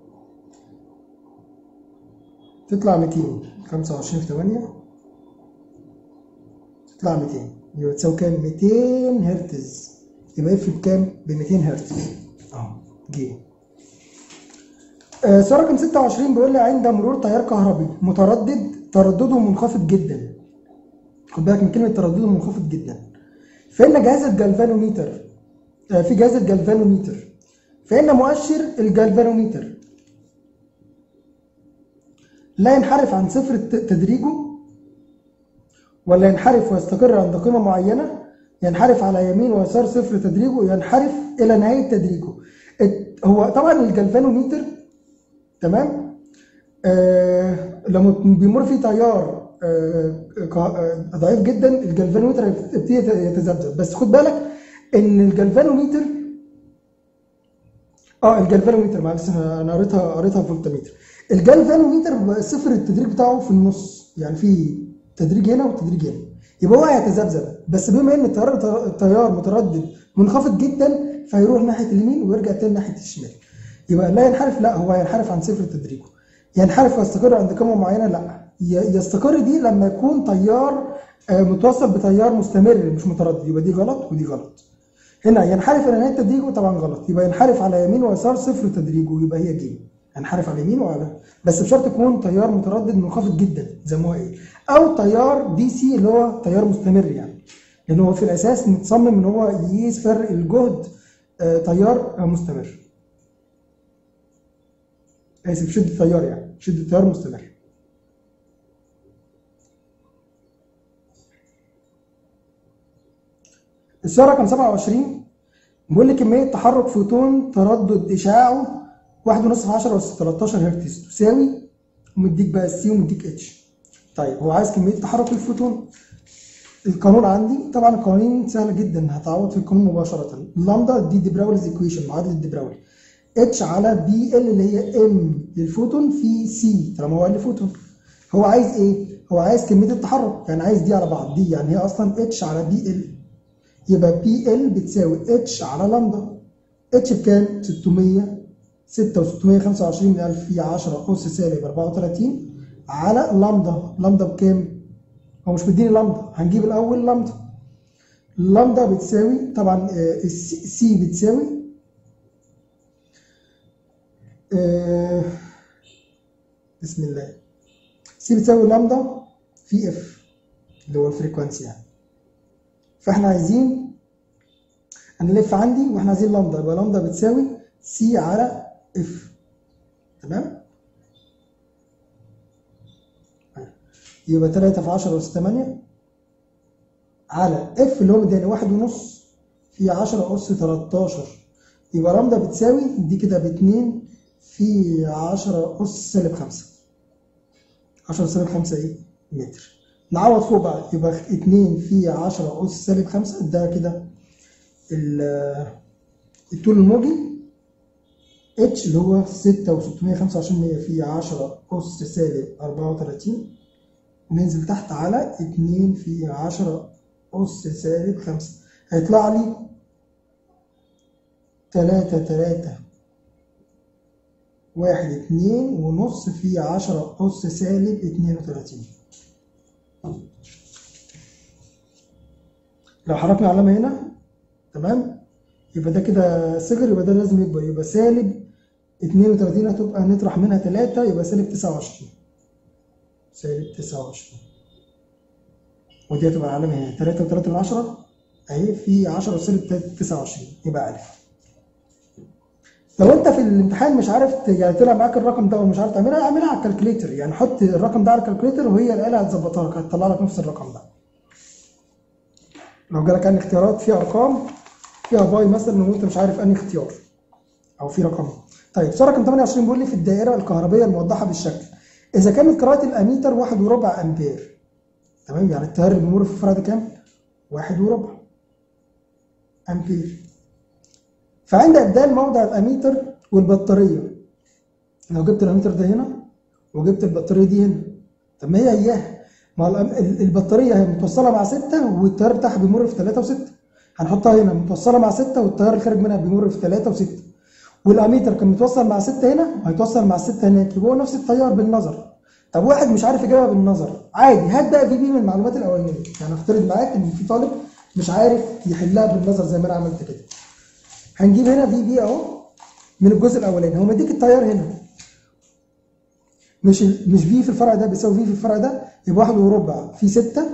تطلع 200 25 في 8 تطلع 200 يبقى تساوي كام 200 هرتز يبقى اف بكام ب 200 هرتز اهو جه آه سؤال رقم 26 بيقول لي عند مرور تيار كهربي متردد تردده منخفض جدا خد بالك من كلمه تردده منخفض جدا فان جهاز الجلفانوميتر آه في جهاز الجلفانوميتر فإن مؤشر الجلفانوميتر لا ينحرف عن صفر تدريجه ولا ينحرف ويستقر عند قيمة معينة ينحرف على يمين ويسار صفر تدريجه ينحرف إلى نهاية تدريجه هو طبعا الجلفانوميتر تمام آه لما بيمر فيه تيار آه ضعيف جدا الجلفانوميتر يبتدي يتذبذب بس خد بالك ان الجلفانوميتر اه الجلفانوميتر معلش انا قريتها قريتها فولتميتر الجلفانوميتر صفر التدريج بتاعه في النص يعني في تدريج هنا وتدريج هنا يبقى هو هيتذبذب بس بما ان التيار التيار متردد منخفض جدا فيروح ناحيه اليمين ويرجع تاني ناحيه الشمال يبقى لا ينحرف لا هو ينحرف عن صفر تدريجه ينحرف ويستقر عند قيمه معينه لا يستقر دي لما يكون تيار متوصل بتيار مستمر مش متردد يبقى دي غلط ودي غلط هنا ينحرف الى نهايه تدريجه طبعا غلط يبقى ينحرف على يمين ويسار صفر تدريجه يبقى هي ج ينحرف على اليمين وعلى بس بشرط يكون تيار متردد منخفض جدا زي ما هو ايه او تيار دي سي اللي هو تيار مستمر يعني لان هو في الاساس متصمم ان هو يقيس فرق الجهد آه تيار آه مستمر اسف شده تيار يعني شده تيار مستمر السؤال رقم 27 بيقول لي كمية تحرك فوتون تردد إشعاعه 1.5 في 10 أس 13 هرتز تساوي ومديك بقى السي ومديك اتش. طيب هو عايز كمية تحرك الفوتون. القانون عندي طبعا القوانين سهلة جدا هتعوض في القانون مباشرة. لامدا دي دي براوليز ايكويشن معادلة دي براولي. اتش على بي ال اللي هي ام للفوتون في سي طالما هو قال لي فوتون. هو عايز ايه؟ هو عايز كمية التحرك يعني عايز دي على بعض دي يعني هي أصلا اتش على بي ال يبقى بي ال بتساوي اتش على لامدا اتش بكام 600 6 و625 من 1000 في 10 اس سالب 34 على لامدا لامدا بكام هو مش مديني لامدا هنجيب الاول لامدا لامدا بتساوي طبعا السي بتساوي بسم الله سي بتساوي لامدا في اف اللي هو الفريكوانسي يعني فاحنا عايزين هنلف عندي واحنا عايزين لامدا يبقى لامدا بتساوي سي على اف تمام يبقى 3 في 10 أس 8 على اف اللي هو مداني واحد ونص في 10 أس 13 يبقى لامدا بتساوي دي كده ب 2 في 10 أس سالب 5 10 سالب 5 ايه؟ متر نعوض فوق بقى يبقى 2 في 10 أس سالب 5 ده كده الطول الموجي اتش اللي هو 6 و625 في 10 أس سالب 34 ننزل تحت على 2 في 10 أس سالب 5 هيطلع لي 3 3 واحد اتنين ونص في عشرة أس سالب اتنين وتلاتين لو حركنا علامة هنا تمام يبقى ده كده صغر يبقى ده لازم يكبر يبقى سالب اتنين وتلاتين هتبقى نطرح منها تلاتة يبقى سالب تسعة وعشرين سالب تسعة وعشرين ودي هتبقى العلامة هنا تلاتة وتلاتة من عشرة اهي في 10 سالب 29 يبقى الف لو انت في الامتحان مش عارف ت- يعني طلع معاك الرقم ده ومش عارف تعملها اعملها على الكالكوليتر يعني حط الرقم ده على الكالكوليتر وهي الاله هتظبطها لك هتطلع لك نفس الرقم ده لو جالك انهي اختيارات في ارقام فيها باي مثلا وانت مش عارف انهي اختيار او في رقم طيب سؤال رقم 28 بيقول لي في الدائره الكهربيه الموضحه بالشكل اذا كانت قراءه الاميتر واحد وربع امبير تمام يعني التيار اللي بيمر في الفرع ده كام؟ واحد وربع امبير فعند ابدال موضع الاميتر والبطاريه لو جبت الاميتر ده هنا وجبت البطاريه دي هنا طب ما هي اياها ما الأم- ال- البطاريه هي متوصله مع 6 والتيار بتاعها بيمر في 3 و6 هنحطها هنا متوصله مع 6 والتيار الخارج منها بيمر في 3 و6 والاميتر كان متوصل مع 6 هنا هيتوصل مع 6 هناك يبقى هو نفس التيار بالنظر طب واحد مش عارف يجيبها بالنظر عادي هات بقى في بي من المعلومات الاولانيه يعني افترض معاك ان في طالب مش عارف يحلها بالنظر زي ما انا عملت كده هنجيب هنا في بي اهو من الجزء الاولاني هو مديك التيار هنا مش ال- مش في في الفرع ده بيساوي في في الفرع ده يبقى واحد وربع في 6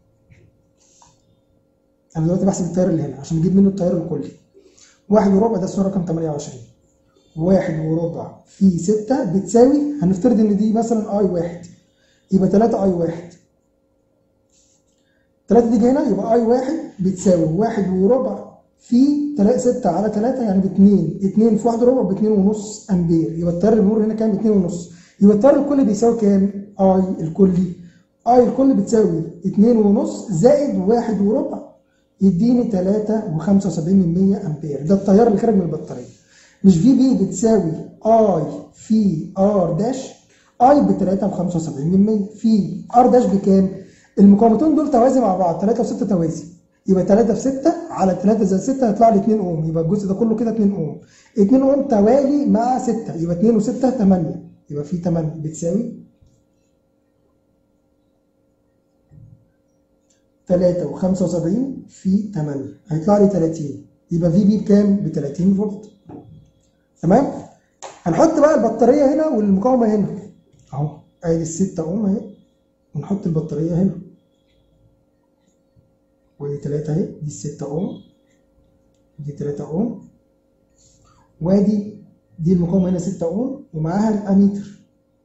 انا دلوقتي بحسب التيار اللي هنا عشان نجيب منه التيار الكلي واحد وربع ده السؤال رقم 28 واحد وربع في 6 بتساوي هنفترض ان دي مثلا اي واحد يبقى 3 اي واحد 3 دي هنا يبقى اي واحد بتساوي واحد وربع في 6 على 3 يعني ب 2 2 في 1 وربع ب 2 ونص امبير يبقى التيار اللي بيمر هنا كام 2 ونص يبقى التيار الكلي بيساوي كام اي الكلي اي الكلي بتساوي 2 ونص زائد 1 وربع يديني 3 و75 من 100 امبير ده التيار اللي خارج من البطاريه مش في بي بتساوي اي في ار داش اي ب 3 و75 من 100 في ار داش بكام؟ المقاومتين دول توازي مع بعض 3 و6 توازي يبقى 3 في 6 على 3 زائد 6 هيطلع لي 2 اوم يبقى الجزء ده كله كده 2 اوم 2 اوم توالي مع 6 يبقى 2 و6 8 يبقى في 8 بتساوي 3 و75 في 8 هيطلع لي 30 يبقى في بي بكام؟ ب 30 فولت تمام؟ هنحط بقى البطارية هنا والمقاومة هنا اهو ادي الستة اوم اهي ونحط البطارية هنا ودي 3 اهي دي الستة اوم دي 3 اوم وادي دي المقاومة هنا 6 اوم ومعاها الاميتر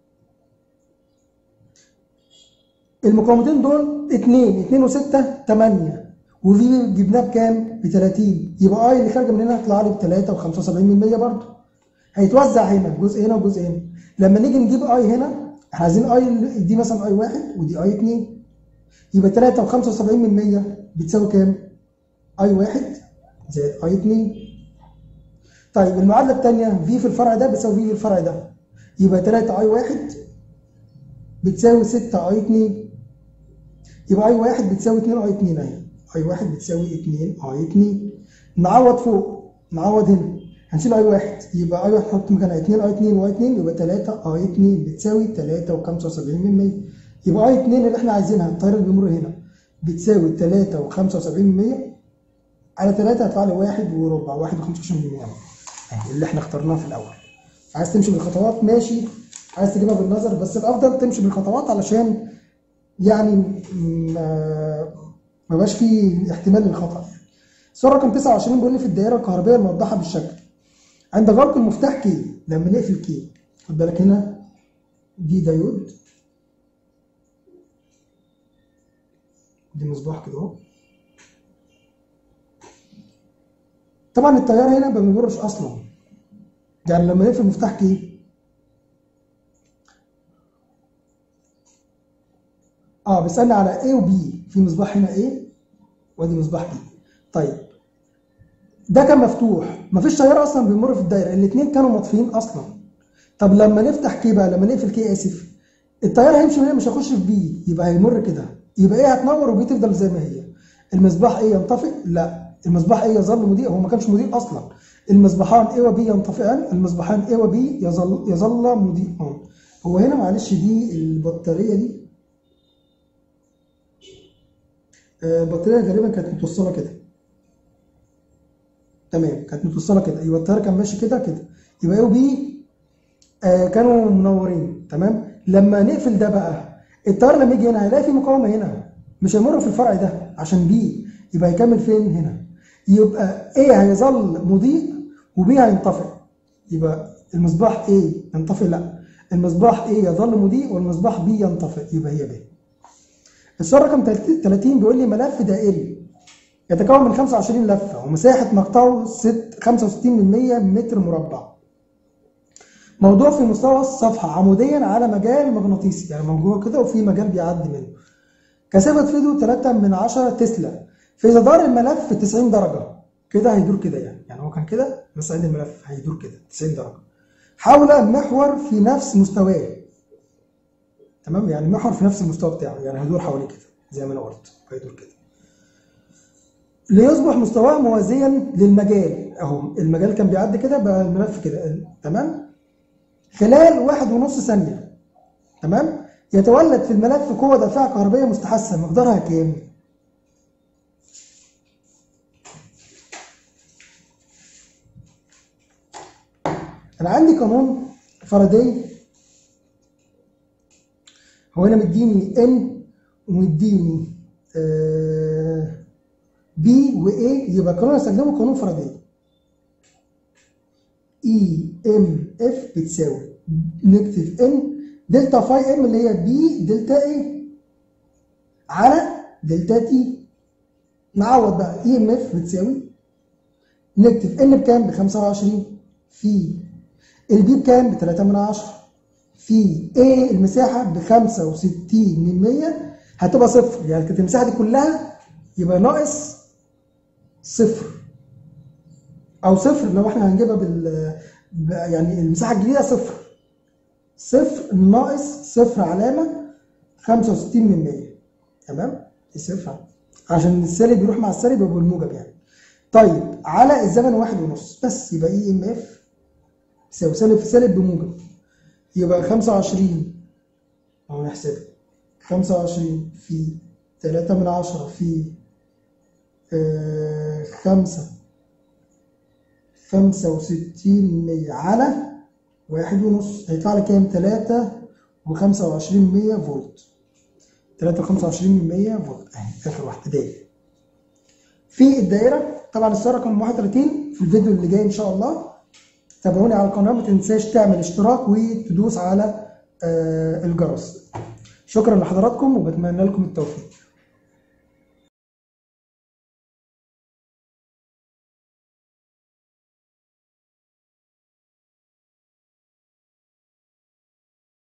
المقاومتين دول 2 2 و6 8 وفي جبناه بكام؟ ب 30 يبقى اي اللي خارجه من هنا هيطلع لي ب 3 و75 من 100 برضه هيتوزع هنا جزء هنا وجزء هنا لما نيجي نجيب اي هنا احنا عايزين اي دي مثلا اي 1 ودي اي 2 يبقى 3 و75 من 100 بتساوي كام؟ اي 1 زائد اي 2 طيب المعادله الثانيه في في الفرع ده بتساوي في في الفرع ده يبقى 3 اي 1 بتساوي 6 اي 2 يبقى اي 1 بتساوي 2 اي 2 اهي اي 1 بتساوي 2 اي 2 نعوض فوق نعوض هنا هنشيل اي 1 يبقى اي 1 نحط مكانها 2 اي 2 واي 2 يبقى 3 اي 2 بتساوي 3 و75 من 100 يبقى اي 2 اللي احنا عايزينها التيار اللي بيمر هنا بتساوي 3 و75 من 100 على 3 هيطلع لي 1 وربع 1 و25 من 100 اهي اللي احنا اخترناها في الاول عايز تمشي بالخطوات ماشي عايز تجيبها بالنظر بس الافضل تمشي بالخطوات علشان يعني ما ما يبقاش فيه احتمال للخطا السؤال رقم 29 بيقول لي في الدائره الكهربائيه الموضحه بالشكل عند غلق المفتاح كي لما نقفل كي خد بالك هنا دي دايود دي مصباح كده اهو طبعا التيار هنا ما بيمرش اصلا يعني لما نقفل المفتاح كي اه بيسالني على A و B في مصباح هنا A وادي مصباح B طيب ده كان مفتوح مفيش تيار اصلا بيمر في الدايره الاثنين كانوا مطفيين اصلا طب لما نفتح كي بقى لما نقفل كي اسف التيار هيمشي من هنا مش هيخش في بي يبقى هيمر كده يبقى ايه هتنور وبي تفضل زي ما هي المصباح ايه ينطفئ لا المصباح ايه يظل مضيء هو ما كانش مضيء اصلا المصباحان ايه وبي ينطفئان المصباحان ايه وبي يظل يظل مضيئان هو هنا معلش دي البطاريه دي آه، البطاريه غالبا كانت متوصله كده تمام كانت متوصله كده يبقى التيار كان ماشي كده كده يبقى ايه وبي آه كانوا منورين تمام لما نقفل ده بقى التيار لما يجي هنا هيلاقي في مقاومه هنا مش هيمر في الفرع ده عشان بي يبقى هيكمل فين هنا يبقى A هيظل مضيء وB هينطفئ يبقى المصباح A ينطفئ لا المصباح A يظل مضيء والمصباح B ينطفئ يبقى هي B السؤال رقم 30 بيقول لي ملف دائري يتكون من 25 لفة ومساحة مقطعه 65 من 100 متر مربع موضوع في مستوى الصفحة عموديا على مجال مغناطيسي يعني موضوع كده وفي مجال بيعدي منه كثافة فيديو 3 من 10 تسلا فإذا دار الملف 90 درجة كده هيدور كده يعني يعني هو كان كده بس عند الملف هيدور كده 90 درجة حول محور في نفس مستواه تمام يعني محور في نفس المستوى بتاعه يعني هيدور حواليه كده زي ما انا قلت هيدور كده ليصبح مستواه موازيا للمجال اهو المجال كان بيعدي كده بقى الملف كده تمام خلال واحد ونص ثانية تمام يتولد في الملف قوة دافعة كهربية مستحثة مقدارها كام؟ أنا عندي قانون فاراداي هو هنا مديني N ومديني آه B و A يبقى قانون هستخدمه قانون فاراداي اي ام اف بتساوي نكتب ان دلتا فاي ام اللي هي بي دلتا اي على دلتا تي نعوض بقى اي ام اف بتساوي نكتب ان بكام ب 25 في البي بكام ب 3 من 10 في اي المساحه ب 65 من 100 هتبقى صفر يعني كانت المساحه دي كلها يبقى ناقص صفر او صفر لو احنا هنجيبها بال يعني المساحه الجديده صفر صفر ناقص صفر علامه 65 من 100 تمام الصفر عشان السالب يروح مع السالب يبقى بالموجب يعني طيب على الزمن واحد ونص بس يبقى اي ام اف يساوي سالب في سالب بموجب يبقى 25 اهو نحسبها 25 في 3 من 10 في آه 5 خمسة وستين مية على واحد ونص هيطلع لي كام؟ تلاتة وخمسة وعشرين مية فولت تلاتة وخمسة وعشرين من مية فولت أهي آخر واحدة دايرة في الدائرة طبعا السؤال رقم 31 في الفيديو اللي جاي إن شاء الله تابعوني على القناة ما تنساش تعمل اشتراك وتدوس على آه الجرس شكرا لحضراتكم وبتمنى لكم التوفيق